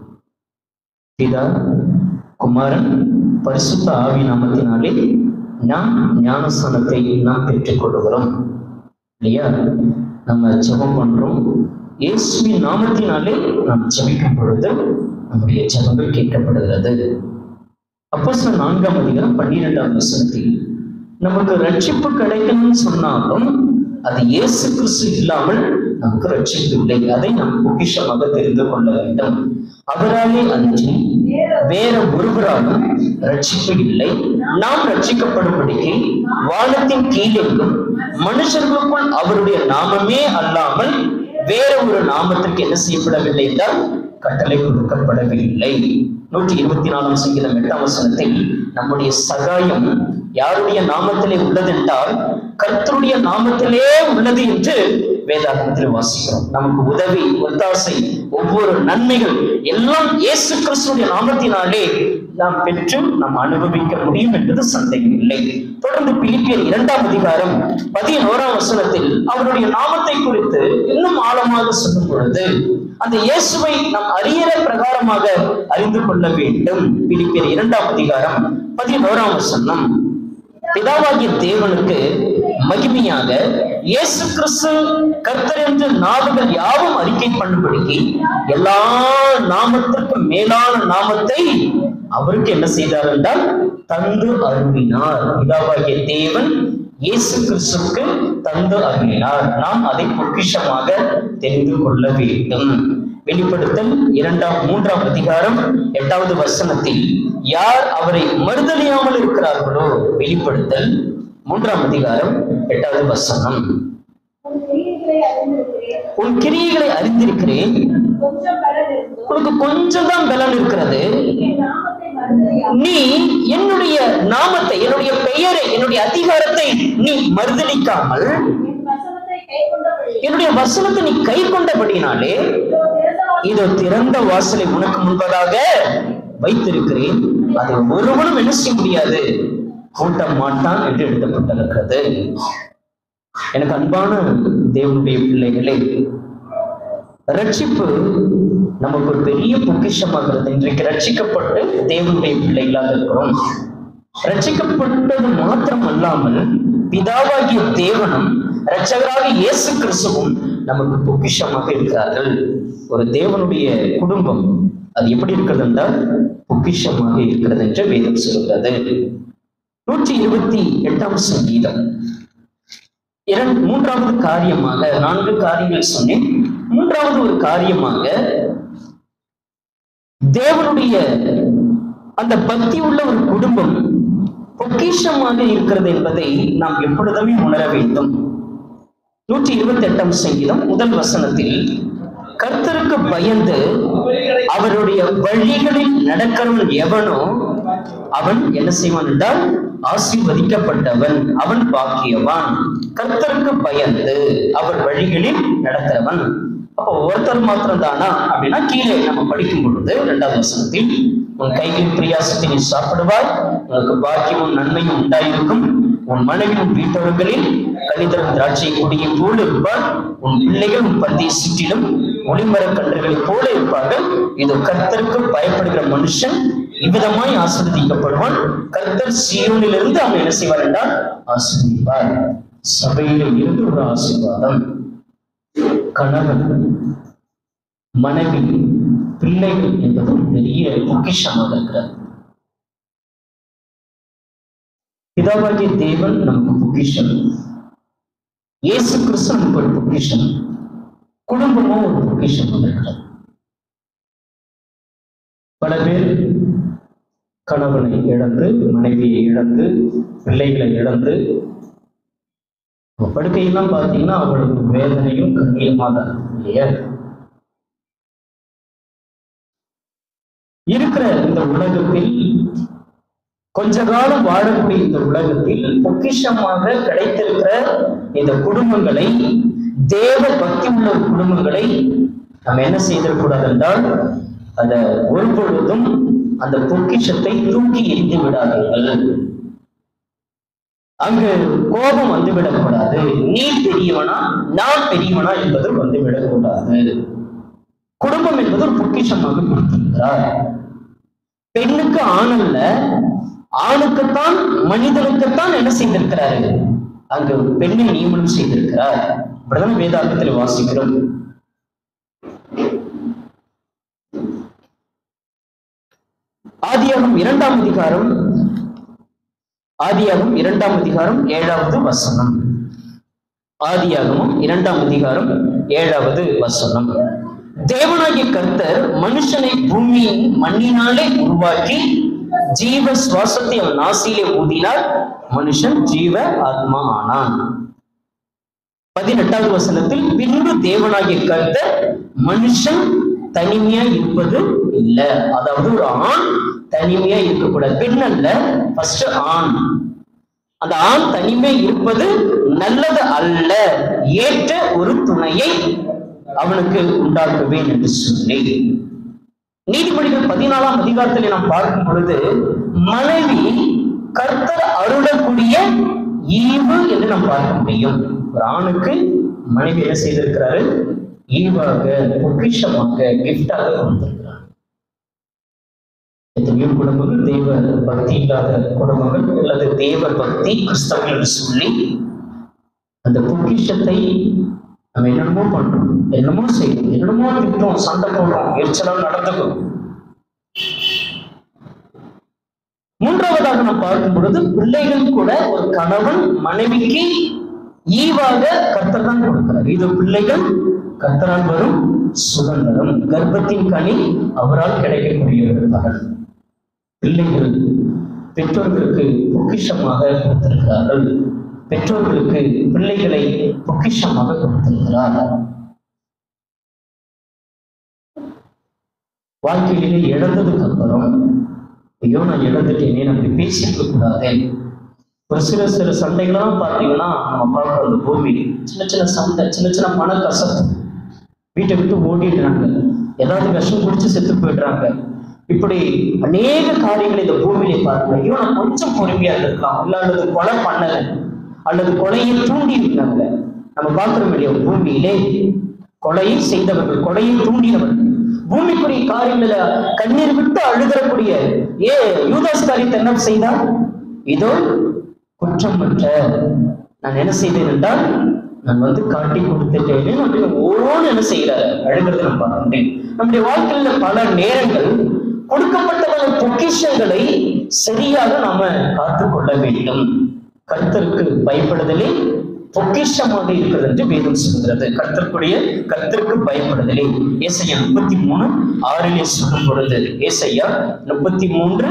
பிதா குமாரன் பரிசுத்த ஆவி நாமத்தினாலே நாம் ஞானஸ்தானத்தை நாம் பெற்றுக் கொள்கிறோம் இல்லையா நம்ம ஜெபம் பண்றோம் இயேசுவின் நாமத்தினாலே நாம் ஜெபிக்கும் பொழுது நம்முடைய ஜெபங்கள் கேட்கப்படுகிறது அப்போ சில நான்காம் அதிகாரம் பன்னிரெண்டாம் வசனத்தில் நமக்கு ரட்சிப்பு கிடைக்கணும்னு சொன்னாலும் அது இயேசு கிறிஸ்து இல்லாமல் நமக்கு ரட்சிப்பு இல்லை அதை நாம் பொக்கிஷமாக தெரிந்து கொள்ள வேண்டும் அவராலே அன்றி வேற ஒருவராலும் ரட்சிப்பு இல்லை நாம் ரட்சிக்கப்படும்படிக்கு வானத்தின் கீழெங்கும் மனுஷர்களுக்குள் அவருடைய நாமமே அல்லாமல் வேற ஒரு நாமத்திற்கு என்ன செய்யப்படவில்லை என்றால் கட்டளை கொடுக்கப்படவில்லை நூற்றி இருபத்தி நாலாம் சங்கீதம் எட்டாம் வசனத்தில் நம்முடைய சகாயம் யாருடைய நாமத்திலே உள்ளதென்றால் கர்த்தருடைய நாமத்திலே உள்ளது என்று வேதாகமத்தில் வாசிக்கிறோம் நமக்கு உதவி ஒத்தாசை ஒவ்வொரு நன்மைகள் எல்லாம் இயேசு கிறிஸ்துடைய நாமத்தினாலே நாம் பெற்று நாம் அனுபவிக்க முடியும் என்பது சந்தேகம் இல்லை தொடர்ந்து பிலிப்பியர் இரண்டாம் அதிகாரம் பதினோராம் வசனத்தில் அவருடைய நாமத்தை குறித்து இன்னும் ஆழமாக சொல்லும் பொழுது அந்த இயேசுவை நாம் அறியற பிரகாரமாக அறிந்து கொள்ள வேண்டும் பிலிப்பியர் இரண்டாம் அதிகாரம் பதினோராம் வசனம் பிதாவாகிய தேவனுக்கு மகிமையாக இயேசு கிறிஸ்து கர்த்தர் என்று நாவுகள் யாவும் அறிக்கை பண்ணும்படிக்கு எல்லா நாமத்திற்கும் மேலான நாமத்தை அவருக்கு என்ன செய்தார் என்றால் தந்து அருளினார் பிதாவாகிய தேவன் இயேசு கிறிஸ்துவுக்கு தந்து அருளினார் நாம் அதை பொக்கிஷமாக தெரிந்து கொள்ள வேண்டும் வெளிப்படுத்தல் இரண்டாம் மூன்றாம் அதிகாரம் எட்டாவது வசனத்தில் யார் அவரை மறுதலியாமல் இருக்கிறார்களோ வெளிப்படுத்தல் மூன்றாம் அதிகாரம் எட்டாவது வசனம் உன் கிரியைகளை அறிந்திருக்கிறேன் உன் கிரியைகளை அறிந்திருக்கிறேன் கொஞ்சம் பலன் இருந்தோ உனக்கு கொஞ்சம் தான் பலன் இருக்கிறது என் நாமத்தை மறுதலியாமல் நீ என்னுடைய நாமத்தை என்னுடைய பெயரை என்னுடைய அதிகாரத்தை நீ மறுதலிக்காமல் என் வசனத்தை கைக்கொண்டபடி என்னுடைய வசனத்தை நீ கை கொண்டபடினாலே இதோ திறந்த வாசல் இதோ திறந்த வாசலை உனக்கு முன்பதாக வைத்திருக்கிறேன் அதை ஒருவனும் என்ன செய்ய முடியாது கூட்ட மாட்டான் என்று எழுதப்பட்டிருக்கிறது எனக்கு அன்பான தேவனுடைய பிள்ளைகளே ரட்சிப்பு நமக்கு ஒரு பெரிய பொக்கிஷமாகிறது இன்றைக்கு ரட்சிக்கப்பட்டு தேவனுடைய பிள்ளைகளாக இருக்கிறோம் ரட்சிக்கப்பட்டது மாத்திரம் அல்லாமல் பிதாவாகிய தேவனும் இரட்சகராக இயேசு கிறிஸ்துவும் நமக்கு பொக்கிஷமாக இருக்கிறார்கள் ஒரு தேவனுடைய குடும்பம் அது எப்படி இருக்கிறது என்றால் பொக்கிஷமாக இருக்கிறது என்று வேதம் சொல்கிறது நூற்றி இருபத்தி எட்டாம் சங்கீதம் இரண்டு மூன்றாவது காரியமாக நான்கு காரியங்கள் சொன்னேன் மூன்றாவது ஒரு காரியமாக தேவனுடைய அந்த பக்தி உள்ள ஒரு குடும்பம் பொக்கிஷமாக இருக்கிறது என்பதை நாம் எப்பொழுதுமே உணர வேண்டும் நூற்றி இருபத்தி எட்டாம் சங்கீதம் முதல் வசனத்தில் கர்த்தருக்கு பயந்து அவருடைய வழிகளில் நடக்கிறவன் எவனோ அவன் என்ன செய்வான் என்றால் ஆசீர்வதிக்கப்பட்டவன் அவன் பாக்கியவான் கர்த்தருக்கு பயந்து அவர் வழிகளில் நடக்கிறவன் அப்போ ஒருத்தர் மாத்திரம் தானா அப்படின்னா கீழே நம்ம படிக்கும் பொழுது இரண்டாவது வசனத்தில் உன் கைகளின் பிரியாசத்தை நீ சாப்பிடுவாய் உனக்கு பாக்கியமும் நன்மையும் உண்டாயிருக்கும் உன் மனைவி உன் வீட்டவர்களில் கனிதரும் திராட்சை கொடியை போல இருப்பார் உன் பிள்ளைகள் உன் பந்தியை சுற்றிலும் ஒளிமரக் கன்றுகளைப் போல இருப்பார்கள் இது கர்த்தருக்கு பயப்படுகிற மனுஷன் இவ்விதமாய் ஆசீர்வதிக்கப்படுவான் கர்த்தர் சீரோனிலிருந்து அவன் என்ன செய்வார் என்றால் ஆசீர்வதிப்பார் சபையில இருந்து ஒரு ஆசீர்வாதம் கணவன் மனைவி பிள்ளைகள் என்பது ஒரு பெரிய பொக்கிஷமாக இருக்கிறது பிதாவாகிய தேவன் நமக்கு பொக்கிஷம் இயேசு கிறிஸ்து நமக்கு ஒரு பொக்கிஷம் குடும்பமும் ஒரு பொக்கிஷம் இருக்கிறது பல பேர் கணவனை இழந்து மனைவியை இழந்து பிள்ளைகளை இழந்து படுக்கையெல்லாம் பார்த்தீங்கன்னா அவளுக்கு வேதனையும் கண்ணியமாக தான் இருக்கும் இல்லையா இருக்கிற இந்த உலகத்தில் கொஞ்ச காலம் வாழக்கூடிய இந்த உலகத்தில் பொக்கிஷமாக கிடைத்திருக்கிற இந்த குடும்பங்களை தேவ பக்தி உள்ள குடும்பங்களை நம்ம என்ன செய்திடக்கூடாது என்றால் அத ஒருபொழுதும் அந்த பொக்கிஷத்தை தூக்கி எறிந்து விடாதீர்கள் அங்கு கோபம் வந்து விடக்கூடாது நீ பெரியவனா நான் பெரியவனா என்பது வந்து விடக்கூடாது குடும்பம் என்பது ஒரு பொக்கிஷமாக கொடுத்திருக்கிறார் பெண்ணுக்கு ஆண் அல்ல ஆணுக்குத்தான் மனிதனுக்குத்தான் என்ன செய்திருக்கிறாரு அங்கு பெண்ணை நியமனம் செய்திருக்கிறார் இப்படிதான் வேதாந்தத்தில் வாசிக்கிறோம் ஆதியாகம் இரண்டாம் அதிகாரம் ஆதியாகம் இரண்டாம் அதிகாரம் ஏழாவது வசனம் ஆதியாகமும் இரண்டாம் அதிகாரம் ஏழாவது வசனம் தேவனாகிய கர்த்தர் மனுஷனை பூமியின் மண்ணினாலே உருவாக்கி ஜீவ சுவாசத்தை அவன் நாசியிலே ஊதினார் மனுஷன் ஜீவ ஆத்மா ஆனான் பதினெட்டாவது வசனத்தில் பின்பு தேவனாகிய கர்த்தர் மனுஷன் தனிமையா இருப்பது இல்ல அதாவது ஒரு ஆண் தனிமையா இருக்கக்கூடாது பெண் அல்ல ஃபர்ஸ்ட் ஆண் அந்த ஆண் தனிமை இருப்பது நல்லது அல்ல ஏற்ற ஒரு துணையை அவனுக்கு உண்டாக்குவேன் என்று சொல்லி நீதிபதிகள் பதினாலாம் அதிகாரத்தில் நாம் பார்க்கும் பொழுது மனைவி கர்த்தர் அருளக்கூடிய ஈவு என்று நாம் பார்க்க முடியும் ஒரு ஆணுக்கு மனைவி என்ன செய்திருக்கிறாரு ஈவாக பொக்கிஷமாக கிஃப்டாக கொடுத்திருக்கிறார் எத்தனையோ குடும்பங்கள் தேவ பக்தி இல்லாத குடும்பங்கள் அல்லது தேவ பக்தி கிறிஸ்தவர்கள் என்று சொல்லி அந்த பொக்கிஷத்தை நம்ம என்னென்னமோ பண்றோம் என்னமோ செய்யணும் என்னென்னமோ திட்டம் சண்டை போடுறோம் எரிச்சலா நடந்துக்கும் மூன்றாவதாக நாம் பார்க்கும் பொழுது பிள்ளைகள் கூட ஒரு கணவன் மனைவிக்கு ஈவாக கர்த்தர் தான் கொடுக்கிறார் இது பிள்ளைகள் கர்த்தரால் வரும் சுதந்திரம் கர்ப்பத்தின் கனி அவரால் கிடைக்கக்கூடிய ஒரு பலன் பிள்ளைகள் பெற்றோர்களுக்கு பொக்கிஷமாக கொடுத்திருக்கிறார்கள் பெற்றோர்களுக்கு பிள்ளைகளை பொக்கிஷமாக கொடுத்திருக்கிறார் வாழ்க்கையிலே இழந்ததுக்கு அப்புறம் ஐயோ நான் இழந்துட்டேனே நம்ம இப்படி பேசியிருக்க கூடாதே ஒரு சில சில சண்டைகள்லாம் பார்த்தீங்கன்னா நம்ம பார்க்குற அந்த பூமி சின்ன சின்ன சண்டை சின்ன சின்ன மன கசப்பு வீட்டை விட்டு ஓடிடுறாங்க ஏதாவது விஷம் குடிச்சு செத்து போயிடுறாங்க இப்படி அநேக காரியங்களை இந்த பூமியிலே பார்க்கணும் ஐயோ நான் கொஞ்சம் பொறுமையா இருக்கலாம் இல்ல அல்லது கொலை பண்ணல அல்லது கொலையை தூண்டி இருந்தாங்க நம்ம பார்க்கிறோம் இல்லையா பூமியிலே கொலையை செய்தவர்கள் கொலையை தூண்டினவர்கள் பூமிக்குரிய காரியங்கள கண்ணீர் விட்டு அழுகிறக்கூடிய ஏ யூதாஸ் காரியத்தை என்ன செய்தார் இதோ குற்றமற்ற நான் என்ன செய்தேன் என்றால் நான் வந்து காட்டி கொடுத்துட்டேன்னு அப்படின்னு ஓன்னு என்ன செய்யறாரு அழுகிறது நம்ம பார்க்கின்றேன் நம்முடைய வாழ்க்கையில பல நேரங்கள் கொடுக்கப்பட்ட பொக்கிஷங்களை சரியாக நாம காத்துக்கொள்ள வேண்டும் கர்த்தருக்கு பயப்படுதலே பொக்கிஷமாக இருக்கிறது என்று வேதம் சொல்கிறது கர்த்தருக்குடைய கர்த்தருக்கு பயப்படுதலே ஏசையா முப்பத்தி மூணு ஆறிலே சொல்லும் பொழுது ஏசையா முப்பத்தி மூன்று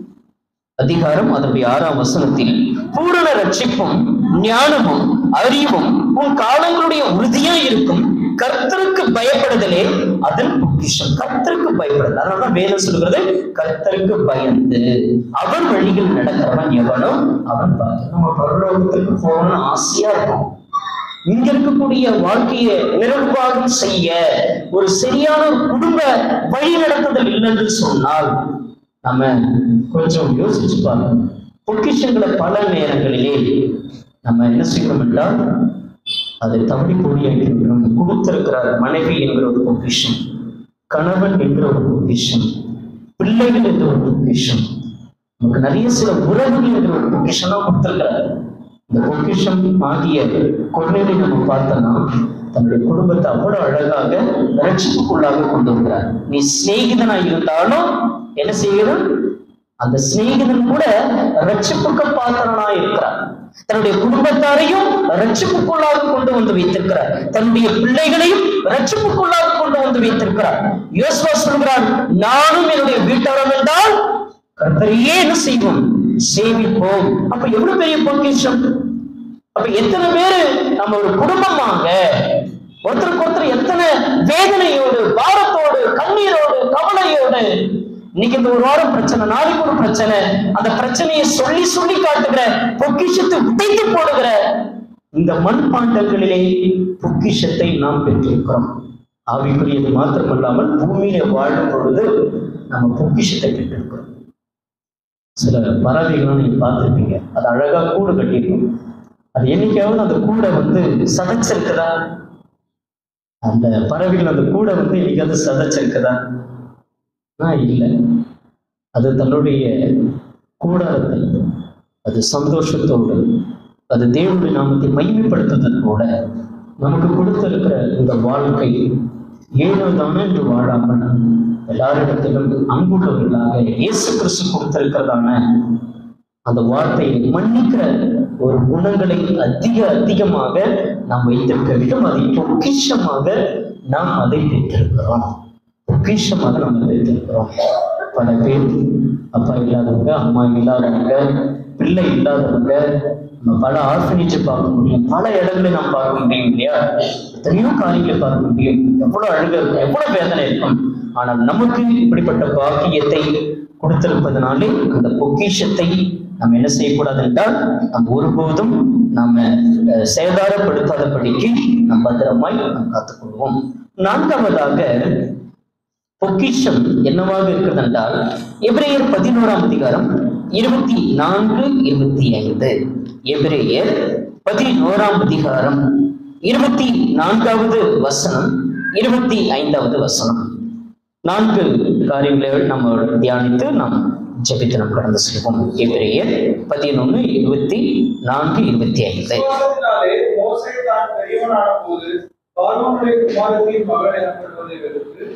அதிகாரம் அதனுடைய ஆறாம் வசனத்தில் பூரண ரட்சிப்பும் ஞானமும் அறிவும் உன் காலங்களுடைய உறுதியா இருக்கும் கர்த்தருக்கு பயப்படுதலே அதன் பொக்கிஷம் கர்த்தருக்கு பயப்படுதல் அதனாலதான் வேதம் சொல்கிறது கர்த்தருக்கு பயந்து அவன் வழியில் நடக்கிறவன் எவனோ அவன் பார்த்து நம்ம பரலோகத்திற்கு போகணும்னு ஆசையா இருக்கும் இங்க இருக்கக்கூடிய வாழ்க்கையை நிர்வாகம் செய்ய ஒரு சரியான ஒரு குடும்ப வழி நடத்துதல் இல்லைன்னு சொன்னால் நம்ம கொஞ்சம் யோசிச்சு பாருங்க பொக்கிஷங்களை பல நேரங்களிலே நம்ம என்ன செய்யணும் என்றால் அதை தவறி பொடியாக்கிறோம் கொடுத்திருக்கிறார் மனைவி என்கிற ஒரு பொக்கிஷம் கணவன் என்கிற ஒரு பொக்கிஷம் பிள்ளைகள் என்ற ஒரு பொக்கிஷம் நமக்கு நிறைய சில உறவுகள் என்ற ஒரு பொக்கிஷம்லாம் கொடுத்திருக்கிறார் இந்த பொக்கிஷம் ஆகிய கொள்ளையை நம்ம பார்த்தோம்னா தன்னுடைய குடும்பத்தை அவ்வளவு அழகாக ரட்சிப்புக்குள்ளாக கொண்டு வருகிறார் நீ சிநேகிதனா இருந்தாலும் என்ன செய்யணும் அந்த சிநேகிதன் கூட ரட்சிப்புக்கு பாத்திரனா இருக்கிறார் தன்னுடைய குடும்பத்தாரையும் ரட்சிப்புக்குள்ளாக கொண்டு வந்து வைத்திருக்கிறார் தன்னுடைய பிள்ளைகளையும் ரட்சிப்புக்குள்ளாக கொண்டு வந்து வைத்திருக்கிறார் யோசுவா சொல்கிறார் நானும் என்னுடைய வீட்டாரம் என்றால் கர்த்தரையே என்ன செய்வோம் சேவிப்போம் அப்ப எவ்வளவு பெரிய பொக்கிஷம் அப்ப எத்தனை பேரு நம்ம ஒரு குடும்பமாக ஒருத்தருக்கு ஒருத்தர் எத்தனை வேதனையோடு பாரத்தோடு கண்ணீரோடு கவலையோடு இன்னைக்கு இந்த ஒரு வாரம் பிரச்சனை நாளைக்கு ஒரு பிரச்சனை அந்த பிரச்சனையை சொல்லி சொல்லி காட்டுகிற பொக்கிஷத்தை உடைத்து போடுகிற இந்த மண்பாண்டங்களிலே பொக்கிஷத்தை நாம் பெற்றிருக்கிறோம் ஆவிக்குரியது மாத்திரமல்லாமல் பூமியில வாழும் பொழுது நம்ம பொக்கிஷத்தை பெற்றிருக்கிறோம் சில பறவைகள்லாம் நீங்க பார்த்திருப்பீங்க அது அழகா கூடு கட்டியிருக்கும் அது என்னைக்காவது அந்த கூடை வந்து சதைச்சிருக்குதா அந்த பறவைகள் அந்த கூடை வந்து என்னைக்காவது சதைச்சிருக்குதா நான் இல்லை அது தன்னுடைய கூடாரத்தை அது சந்தோஷத்தோடு அது தேவனுடைய நாமத்தை மகிமைப்படுத்துவதற்கூட நமக்கு கொடுத்திருக்கிற இந்த வாழ்க்கை ஏனோ தானே என்று வாழாமல் எல்லாரிடத்திலும் அன்புள்ளவர்களாக இயேசு கிறிஸ்து கொடுத்திருக்கிறதான அந்த வார்த்தையை மன்னிக்கிற ஒரு குணங்களை அதிக அதிகமாக நாம் வைத்திருக்க வேண்டும் அதை பொக்கிஷமாக நாம் அதை பெற்றிருக்கிறோம் பொக்கிஷமாக நாம் அதை வைத்திருக்கிறோம் பல பேர் அப்பா இல்லாதவங்க அம்மா இல்லாதவங்க பிள்ளை இல்லாதவங்க நம்ம பல ஆர்ஃபனேஜை பார்க்க முடியும் பல இடங்களை நாம் பார்க்க முடியும் இல்லையா எத்தனையோ காரியங்களை பார்க்க முடியும் எவ்வளவு அழுக இருக்கும் எவ்வளவு வேதனை இருக்கும் ஆனால் நமக்கு இப்படிப்பட்ட பாக்கியத்தை கொடுத்திருப்பதனாலே அந்த பொக்கிஷத்தை நாம் என்ன செய்யக்கூடாது என்றால் நாம் ஒருபோதும் நாம அஹ், சேதாரப்படுத்தாதபடிக்கு நாம் பத்திரமாய் நாம் காத்துக்கொள்வோம் நான்காவதாக பொக்கிஷம் என்னவாக இருக்கிறது என்றால் எபிரேயர் பதினோராம் அதிகாரம் இருபத்தி நான்கு இருபத்தி ஐந்து எபிரேயர் பதினோராம் அதிகாரம் இருபத்தி நான்காவது வசனம் இருபத்தி ஐந்தாவது வசனம் நான்கு காரியங்களை நம்ம தியானித்து நாம் ஜெபித்து நாம் கடந்து செல்வோம் எபிரேயர் பதினொன்று இருபத்தி நான்கு இருபத்தி ஐந்து விசுவாசத்தினாலே மோசே தான் பெரியவனான போது பார்வோனுடைய குமாரத்தின் மகள் எனப்படுவதை வெறுத்து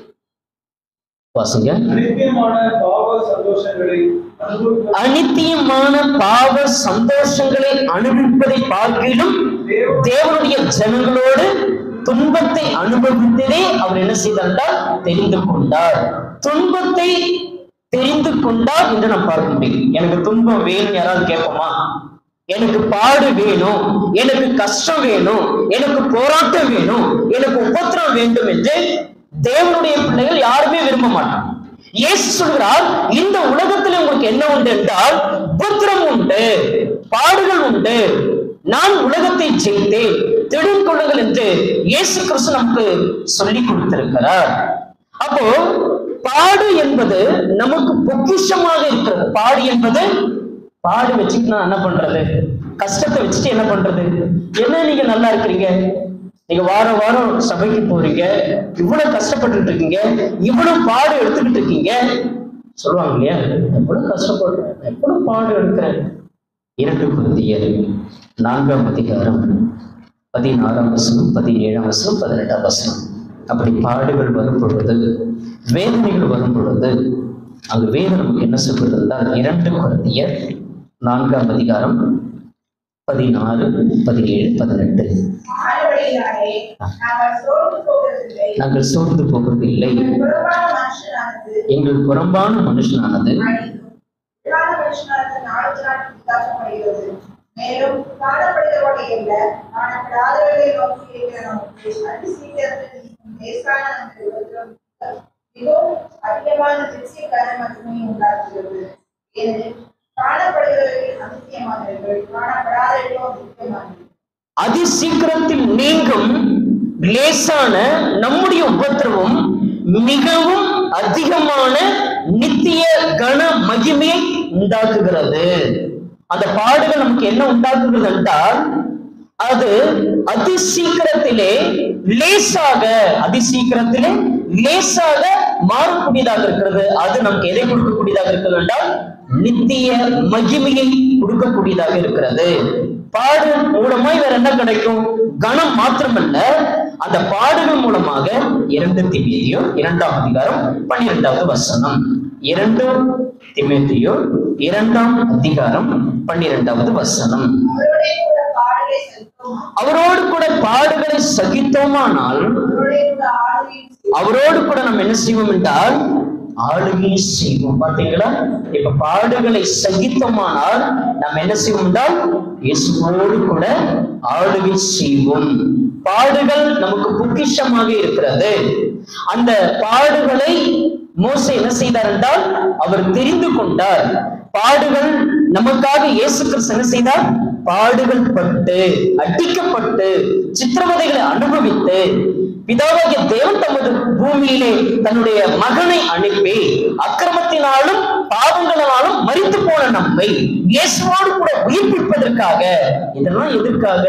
வாசிங்க அனித்தியமான பாவ சந்தோஷங்களை அனுபவிப்ப அனித்தியமான பாவ சந்தோஷங்களை அனுபவிப்பதை பார்க்கிலும் தேவனுடைய ஜனங்களோடு துன்பத்தை அனுபவித்ததே அவர் என்ன செய்தார் தெரிந்து கொண்டார் துன்பத்தை தெரிந்து கொண்டார் என்று நாம் பார்க்க முடியும் எனக்கு துன்பம் வேணும் யாராவது கேட்போமா எனக்கு பாடு வேணும் எனக்கு கஷ்டம் வேணும் எனக்கு போராட்டம் வேணும் எனக்கு உபத்திரம் வேண்டும் என்று தேவனுடைய பிள்ளைகள் யாருமே விரும்ப மாட்டாங்க இயேசு சொல்கிறார் இந்த உலகத்தில் உங்களுக்கு என்ன உண்டு என்றால் உபத்திரம் உண்டு பாடுகள் உண்டு நான் உலகத்தை ஜெயித்தேன் திடன் கொள்ளுங்கள் என்று இயேசு கிறிஸ்து நமக்கு சொல்லி கொடுத்திருக்கிறார் அப்போ பாடு என்பது நமக்கு பொக்கிஷமாக இருக்கிறது பாடு என்பது பாடு வச்சுட்டு நான் என்ன பண்றது கஷ்டத்தை வச்சுட்டு என்ன பண்றது என்ன நீங்க நல்லா இருக்கிறீங்க நீங்க வாரம் வாரம் சபைக்கு போறீங்க இவ்வளவு கஷ்டப்பட்டுட்டு இருக்கீங்க இவ்வளவு பாடு எடுத்துக்கிட்டு இருக்கீங்க சொல்லுவாங்க இல்லையா எவ்வளவு கஷ்டப்படுறேன் எவ்வளவு பாடு எடுக்கிறேன் இரண்டு குருந்தியர் நான்காம் அதிகாரம் பதினாறாம் வசனம் பதினேழாம் வசனம் பதினெட்டாம் வசனம் அப்படி பாடுகள் வரும் பொழுது வேதனைகள் வரும் பொழுது அங்கு வேதம் நமக்கு என்ன சொல்றது என்றால் இரண்டு குழந்தையர் நான்காம் அதிகாரம் பதினாறு பதினேழு பதினெட்டு ஆனபடியினாலே நாங்கள் சோர்ந்து போவதில்லை நாங்கள் சோர்ந்து போவது இல்லை புறம்பான மனுஷனானது எங்கள் புறம்பான மனுஷனானது அழிந்தும் உள்ளான மனுஷனானது நாளுக்கு நாள் வித்தியாசப்படுகிறது மேலும் காணப்படுகிறவர்களை அல்ல காணப்படாதவர்களை நோக்கி இருக்கிற நமக்கு அதி சீக்கிரத்தில் நீக்கும் லேசான நமக்கு உபத்திரம் மிகவும் அதிகமான நிச்சயக்கார மகிமையை உண்டாக்குகிறது ஏனெனில் காணப்படுகிறவர்கள் அனித்தியமானவர்கள் காணப்படாதவர்களோ நித்தியமானவர்கள் அதி சீக்கிரத்தில் நீங்கும் லேசான நம்முடைய உபத்திரவம் மிகவும் அதிகமான நித்திய கன மகிமையை உண்டாக்குகிறது அந்த பாடுகள் நமக்கு என்ன உண்டாக்குகிறது என்றால் அது அதி சீக்கிரத்திலே லேசாக அதி சீக்கிரத்திலே லேசாக மாறக்கூடியதாக இருக்கிறது அது நமக்கு எதை கொடுக்கக்கூடியதாக இருக்கிறது என்றால் நித்திய மகிமையை கொடுக்கக்கூடியதாக இருக்கிறது பாடு மூலமாய் வேற என்ன கிடைக்கும் கணம் மாத்திரமல்ல அந்த பாடுகள் மூலமாக இரண்டு திமேதியோ இரண்டாம் அதிகாரம் பன்னிரெண்டாவது வசனம் இரண்டு திமேதியோ இரண்டாம் அதிகாரம் பன்னிரெண்டாவது வசனம் அவருடைய கூட பாடலை செலுத்தும் அவரோடு கூட பாடுகளை சகித்தோமானால் அவருடைய கூட ஆளுகையும் அவரோடு கூட நம்ம என்ன செய்வோம் என்றால் ஆளுகை செய்வோம் பாத்தீங்களா இப்ப பாடுகளை சகித்தோமானால் நம்ம என்ன செய்வோம் என்றால் இயேசுவோடு கூட ஆளுகை செய்வோம் பாடுகள் நமக்கு பொக்கிஷமாக இருக்கிறது அந்த பாடுகளை மோசே என்ன செய்தார் என்றால் அவர் தெரிந்து கொண்டார் பாடுகள் நமக்காக இயேசு கிறிஸ்து என்ன செய்தார் பாடுகள் பட்டு அடிக்கப்பட்டு சித்திரவதைகளை அனுபவித்து பிதாவாகிய தேவன் தமது பூமியிலே தன்னுடைய மகனை அனுப்பி அக்கிரமத்தினாலும் பாவங்களினாலும் மரித்து போன நம்மை இயேசுவோடு கூட உயிர்ப்பிப்பதற்காக இதெல்லாம் எதற்காக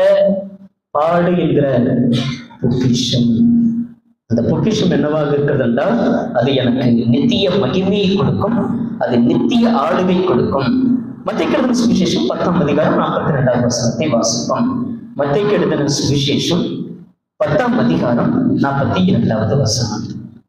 பாடு என்கிற பொக்கிஷம் அந்த பொக்கிஷம் என்னவாக இருக்கிறது என்றால் அது எனக்கு நித்திய மகிமையை கொடுக்கும் அது நித்திய ஆளுகை கொடுக்கும் மத்திய சுவிசேஷம் பத்தாம் அதிகாரம் நாற்பத்தி ரெண்டாவது வசனத்தை வாசிப்போம் மத்திய எழுதின சுவிசேஷம் பத்தாம் அதிகாரம் நாற்பத்தி இரண்டாவது வசனம்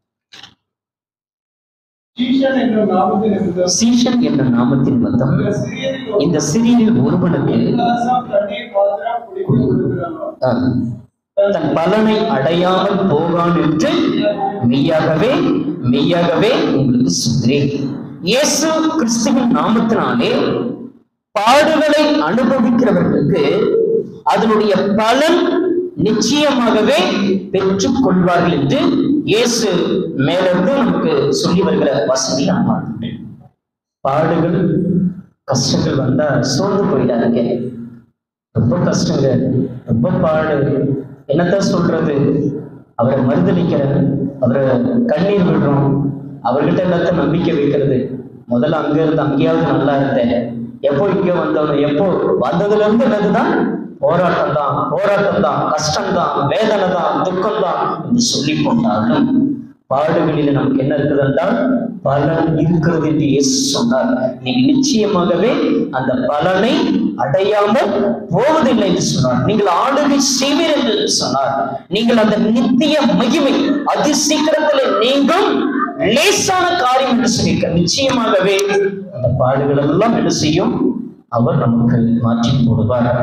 சீஷன் என்ற நாமத்தின் நிமித்தம் சீஷன் என்ற நாமத்தின் மதம் இந்த சிறியரில் இந்த சிறியில் ஒருவனுக்கு கலசம் தண்ணீர் பாத்திரம் குடிக்க கொடுக்கிறானோ அஹ், தன் பலனை அடையாமல் போகான் என்று மெய்யாகவே மெய்யாகவே உங்களுக்கு சொல்கிறேன் இயேசு கிறிஸ்துவின் நாமத்தினாலே பாடுகளை அனுபவிக்கிறவர்களுக்கு அதனுடைய பலன் நிச்சயமாகவே பெற்றுக் கொள்வார்கள் என்று இயேசு மேலிருந்து நமக்கு சொல்லி வருகிற வசதி நான் பார்க்கின்றேன் பாடுகள் கஷ்டங்கள் வந்தா சோர்ந்து போயிடாதீங்க ரொம்ப கஷ்டங்க ரொம்ப பாடு என்னத்த சொல்றது அவரை மறுதளிக்கிற அவரை கண்ணீர் விடுறோம் அவர்கிட்ட எல்லாத்த நம்பிக்கை வைக்கிறது முதல்ல அங்க இருந்து அங்கேயாவது நல்லா இருந்தேன் எப்போ இங்க வந்தவன எப்போ வந்ததுல இருந்து என்னதுதான் போராட்டம் தான் போராட்டம் தான் கஷ்டம் தான் வேதனை தான் துக்கம் தான் என்று சொல்லி கொண்டாலும் பாடுகளில் நமக்கு என்ன இருக்கிறது என்றால் பலன் இருக்கிறது என்று இயேசு சொன்னார் நீங்கள் நிச்சயமாகவே அந்த பலனை அடையாமல் போவதில்லை என்று சொன்னார் நீங்கள் ஆளுகை செய்வீர் என்று சொன்னார் நீங்கள் அந்த நித்திய மகிமை அதி சீக்கிரத்தில் நீங்கள் லேசான காரியம் என்று சொல்லியிருக்க நிச்சயமாகவே அந்த பாடுகள் எல்லாம் என்ன செய்யும் அவர் நமக்கு மாற்றி போடுவார்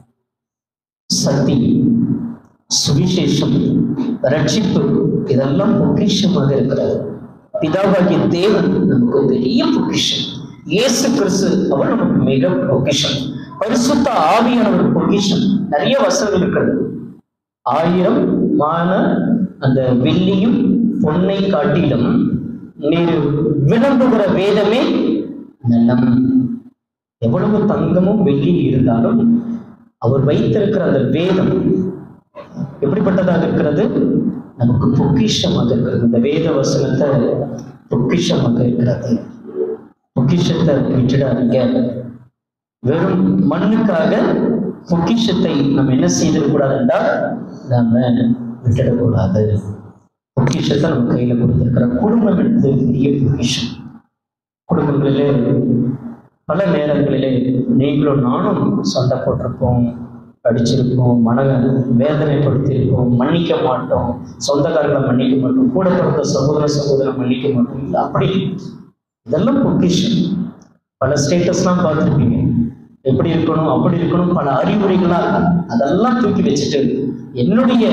சக்தி சுவிசேஷம் ரட்சிப்பு இதெல்லாம் பொக்கிஷமாக இருக்கிறது பிதாவாகிய தேவன் நமக்கு பெரிய பொக்கிஷம் இயேசு கிறிஸ்து அவர் நமக்கு மிக பொக்கிஷம் பரிசுத்த ஆவியானவர் பொக்கிஷம் நிறைய வசனங்கள் இருக்கிறது ஆயிரம் மான அந்த வெள்ளியும் பொன்னை காட்டிலும் நீர் விளம்புகிற வேதமே நலம் எவ்வளவு தங்கமும் வெள்ளி இருந்தாலும் அவர் வைத்திருக்கிற அந்த வேதம் எப்படிப்பட்டதாக இருக்கிறது நமக்கு பொக்கிஷமாக இருக்கிறது இந்த வேத வசனத்தை பொக்கிஷமாக இருக்கிறது பொக்கிஷத்தை விட்டுடாதீங்க வெறும் மண்ணுக்காக பொக்கிஷத்தை நம்ம என்ன செய்திடக்கூடாது என்றால் நாம விட்டுடக்கூடாது பொக்கிஷத்தை நம்ம கையில கொடுத்திருக்கிற குடும்பம் என்பது பெரிய பொக்கிஷம் குடும்பங்களிலே பல நேரங்களிலே நீங்களும் நானும் சண்டை போட்டிருப்போம் அடிச்சிருப்போம் மன வேதனைப்படுத்தியிருப்போம் மன்னிக்க மாட்டோம் சொந்தக்காரங்களை மன்னிக்க மாட்டோம் கூட பிறந்த சகோதர சகோதரன் மன்னிக்க மாட்டோம் இல்லை அப்படி இதெல்லாம் பொக்கிஷம் பல ஸ்டேட்டஸ்லாம் பார்த்துருப்பீங்க எப்படி இருக்கணும் அப்படி இருக்கணும் பல அறிவுரைகள்லாம் இருக்கும் அதெல்லாம் தூக்கி வச்சுட்டு என்னுடைய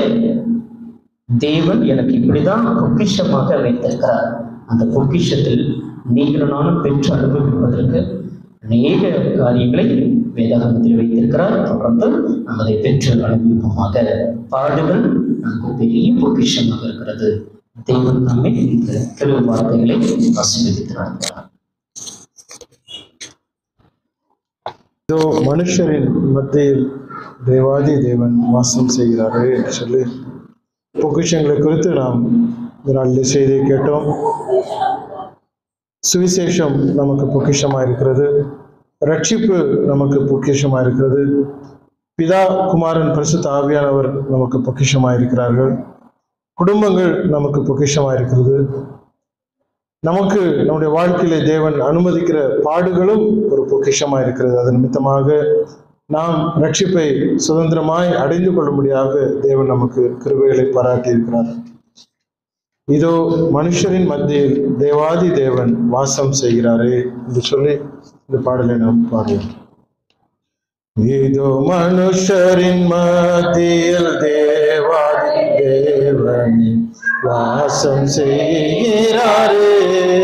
தேவன் எனக்கு இப்படிதான் பொக்கிஷமாக வைத்திருக்கிறார் அந்த பொக்கிஷத்தில் நீங்களும் நானும் பெற்று அனுபவிப்பதற்கு அநேக காரியங்களை வேதாகமத்தில் வைத்திருக்கிறார் தொடர்ந்து நாம் அதை பெற்று அனுபவிப்போமாக பாடுகள் நமக்கு பெரிய பொக்கிஷமாக இருக்கிறது தேவன் நம்மை இந்த திரு வார்த்தைகளை ஆசீர்வதித்து நடத்துகிறார் இதோ மனுஷரின் மத்தியில் தேவாதி தேவன் வாசம் செய்கிறாரு என்று சொல்லி பொக்கிஷங்களை குறித்து நாம் இந்த நாளில் செய்தியை கேட்டோம் சுவிசேஷம் நமக்கு பொக்கிஷமாக இருக்கிறது ரட்சிப்பு நமக்கு பொக்கிஷமாக இருக்கிறது பிதா குமாரன் பரிசுத்த ஆவியானவர் நமக்கு பொக்கிஷமாக இருக்கிறார்கள் குடும்பங்கள் நமக்கு பொக்கிஷமாக இருக்கிறது நமக்கு நம்முடைய வாழ்க்கையிலே தேவன் அனுமதிக்கிற பாடுகளும் ஒரு பொக்கிஷமா இருக்கிறது அது நிமித்தமாக நாம் ரட்சிப்பை சுதந்திரமாய் அடைந்து கொள்ளும்படியாக தேவன் நமக்கு கிருபைகளை பாராட்டி இருக்கிறார் இதோ மனுஷரின் மத்தியில் தேவாதி தேவன் வாசம் செய்கிறாரே என்று சொல்லி இந்த பாடலை நாம் பாடுவோம் இதோ மனுஷரின் மத்தியில் தேவாதி தேவனே வாசம் செய்கிறாரே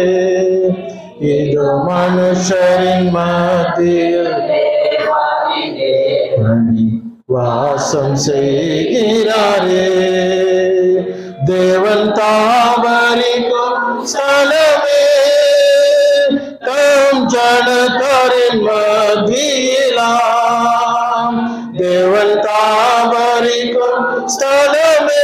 இதோ மனுஷரின் மத்தியில் தேவனே வாசம் செய்கிறாரே தேவன் தாவரிக்கும் சலமே தம் ஜனதரின் மத்தியிலாம் தேவன் தாவரிக்கும் ஸ்தலமே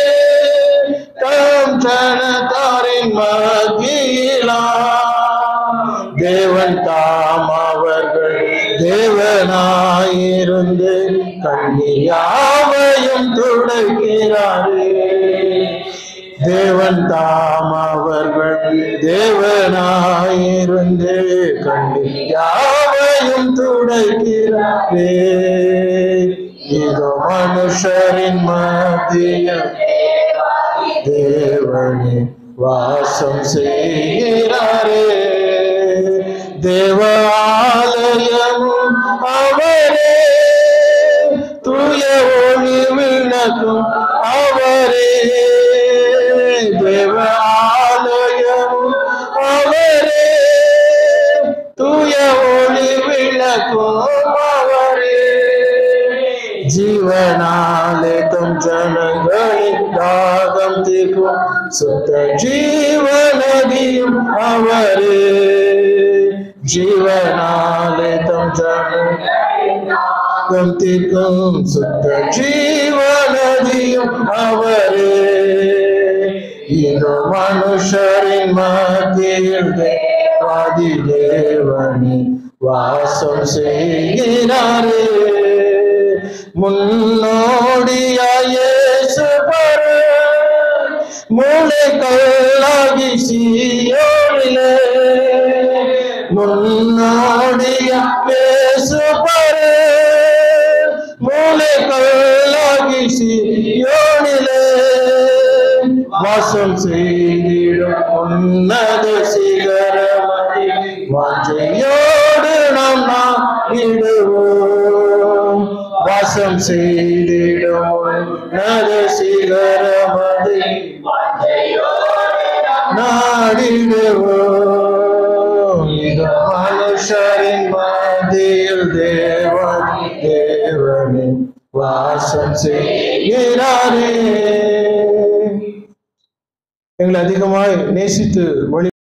தம் ஜனதரின் மத்தியிலாம் தேவன் தாம் அவர்கள் தேவனாயிருந்து கண்ணியாவையும் துடைக்கிறாரே தேவன் தாம் அவர்கள் தேவனாயிருந்து கண்ணியாவையும் துடைக்கிறாரே இதோ மனுஷரின் மத்தியில் தேவனே வாசம் செய்கிறாரே தேவாலயமும் அவரே தூய ஒளி விளக்கும் அவரே தேவாலயமும் அவரே தூய ஒளி விளக்கும் அவரே ஜீவனாலே தம் ஜனங்களின் தாகம் தீர்க்கும் சுத்த ஜீவநதியும் அவரே ஜீவனாலே தம் ஜனங்களின் தாகம் தீர்க்கும் சுத்த ஜீவநதியும் அவரே இது மனுஷரின் மத்தியில் தேவாதி தேவனே வாசம் செய்கிறாரே முன்னோடியாயேசு பர மூளை கல்லாகி சீயோனிலே முன்னாடிய பேசுபாரு மூளை கல்லாகி சீயோனிலே வாசம் செய்திடும் உன்னத சிகரமதி வாஞ்சையோடு நாம் நாடிடுவோம் வாசம் செய்திடும் உன்னத சிகரமதி நாடிடுவோம் இது மனுஷரின் மத்தியில் தேவன் தேவனே வாசம் செய்கிறாரே எங்களை அதிகமாய் நேசித்து வழி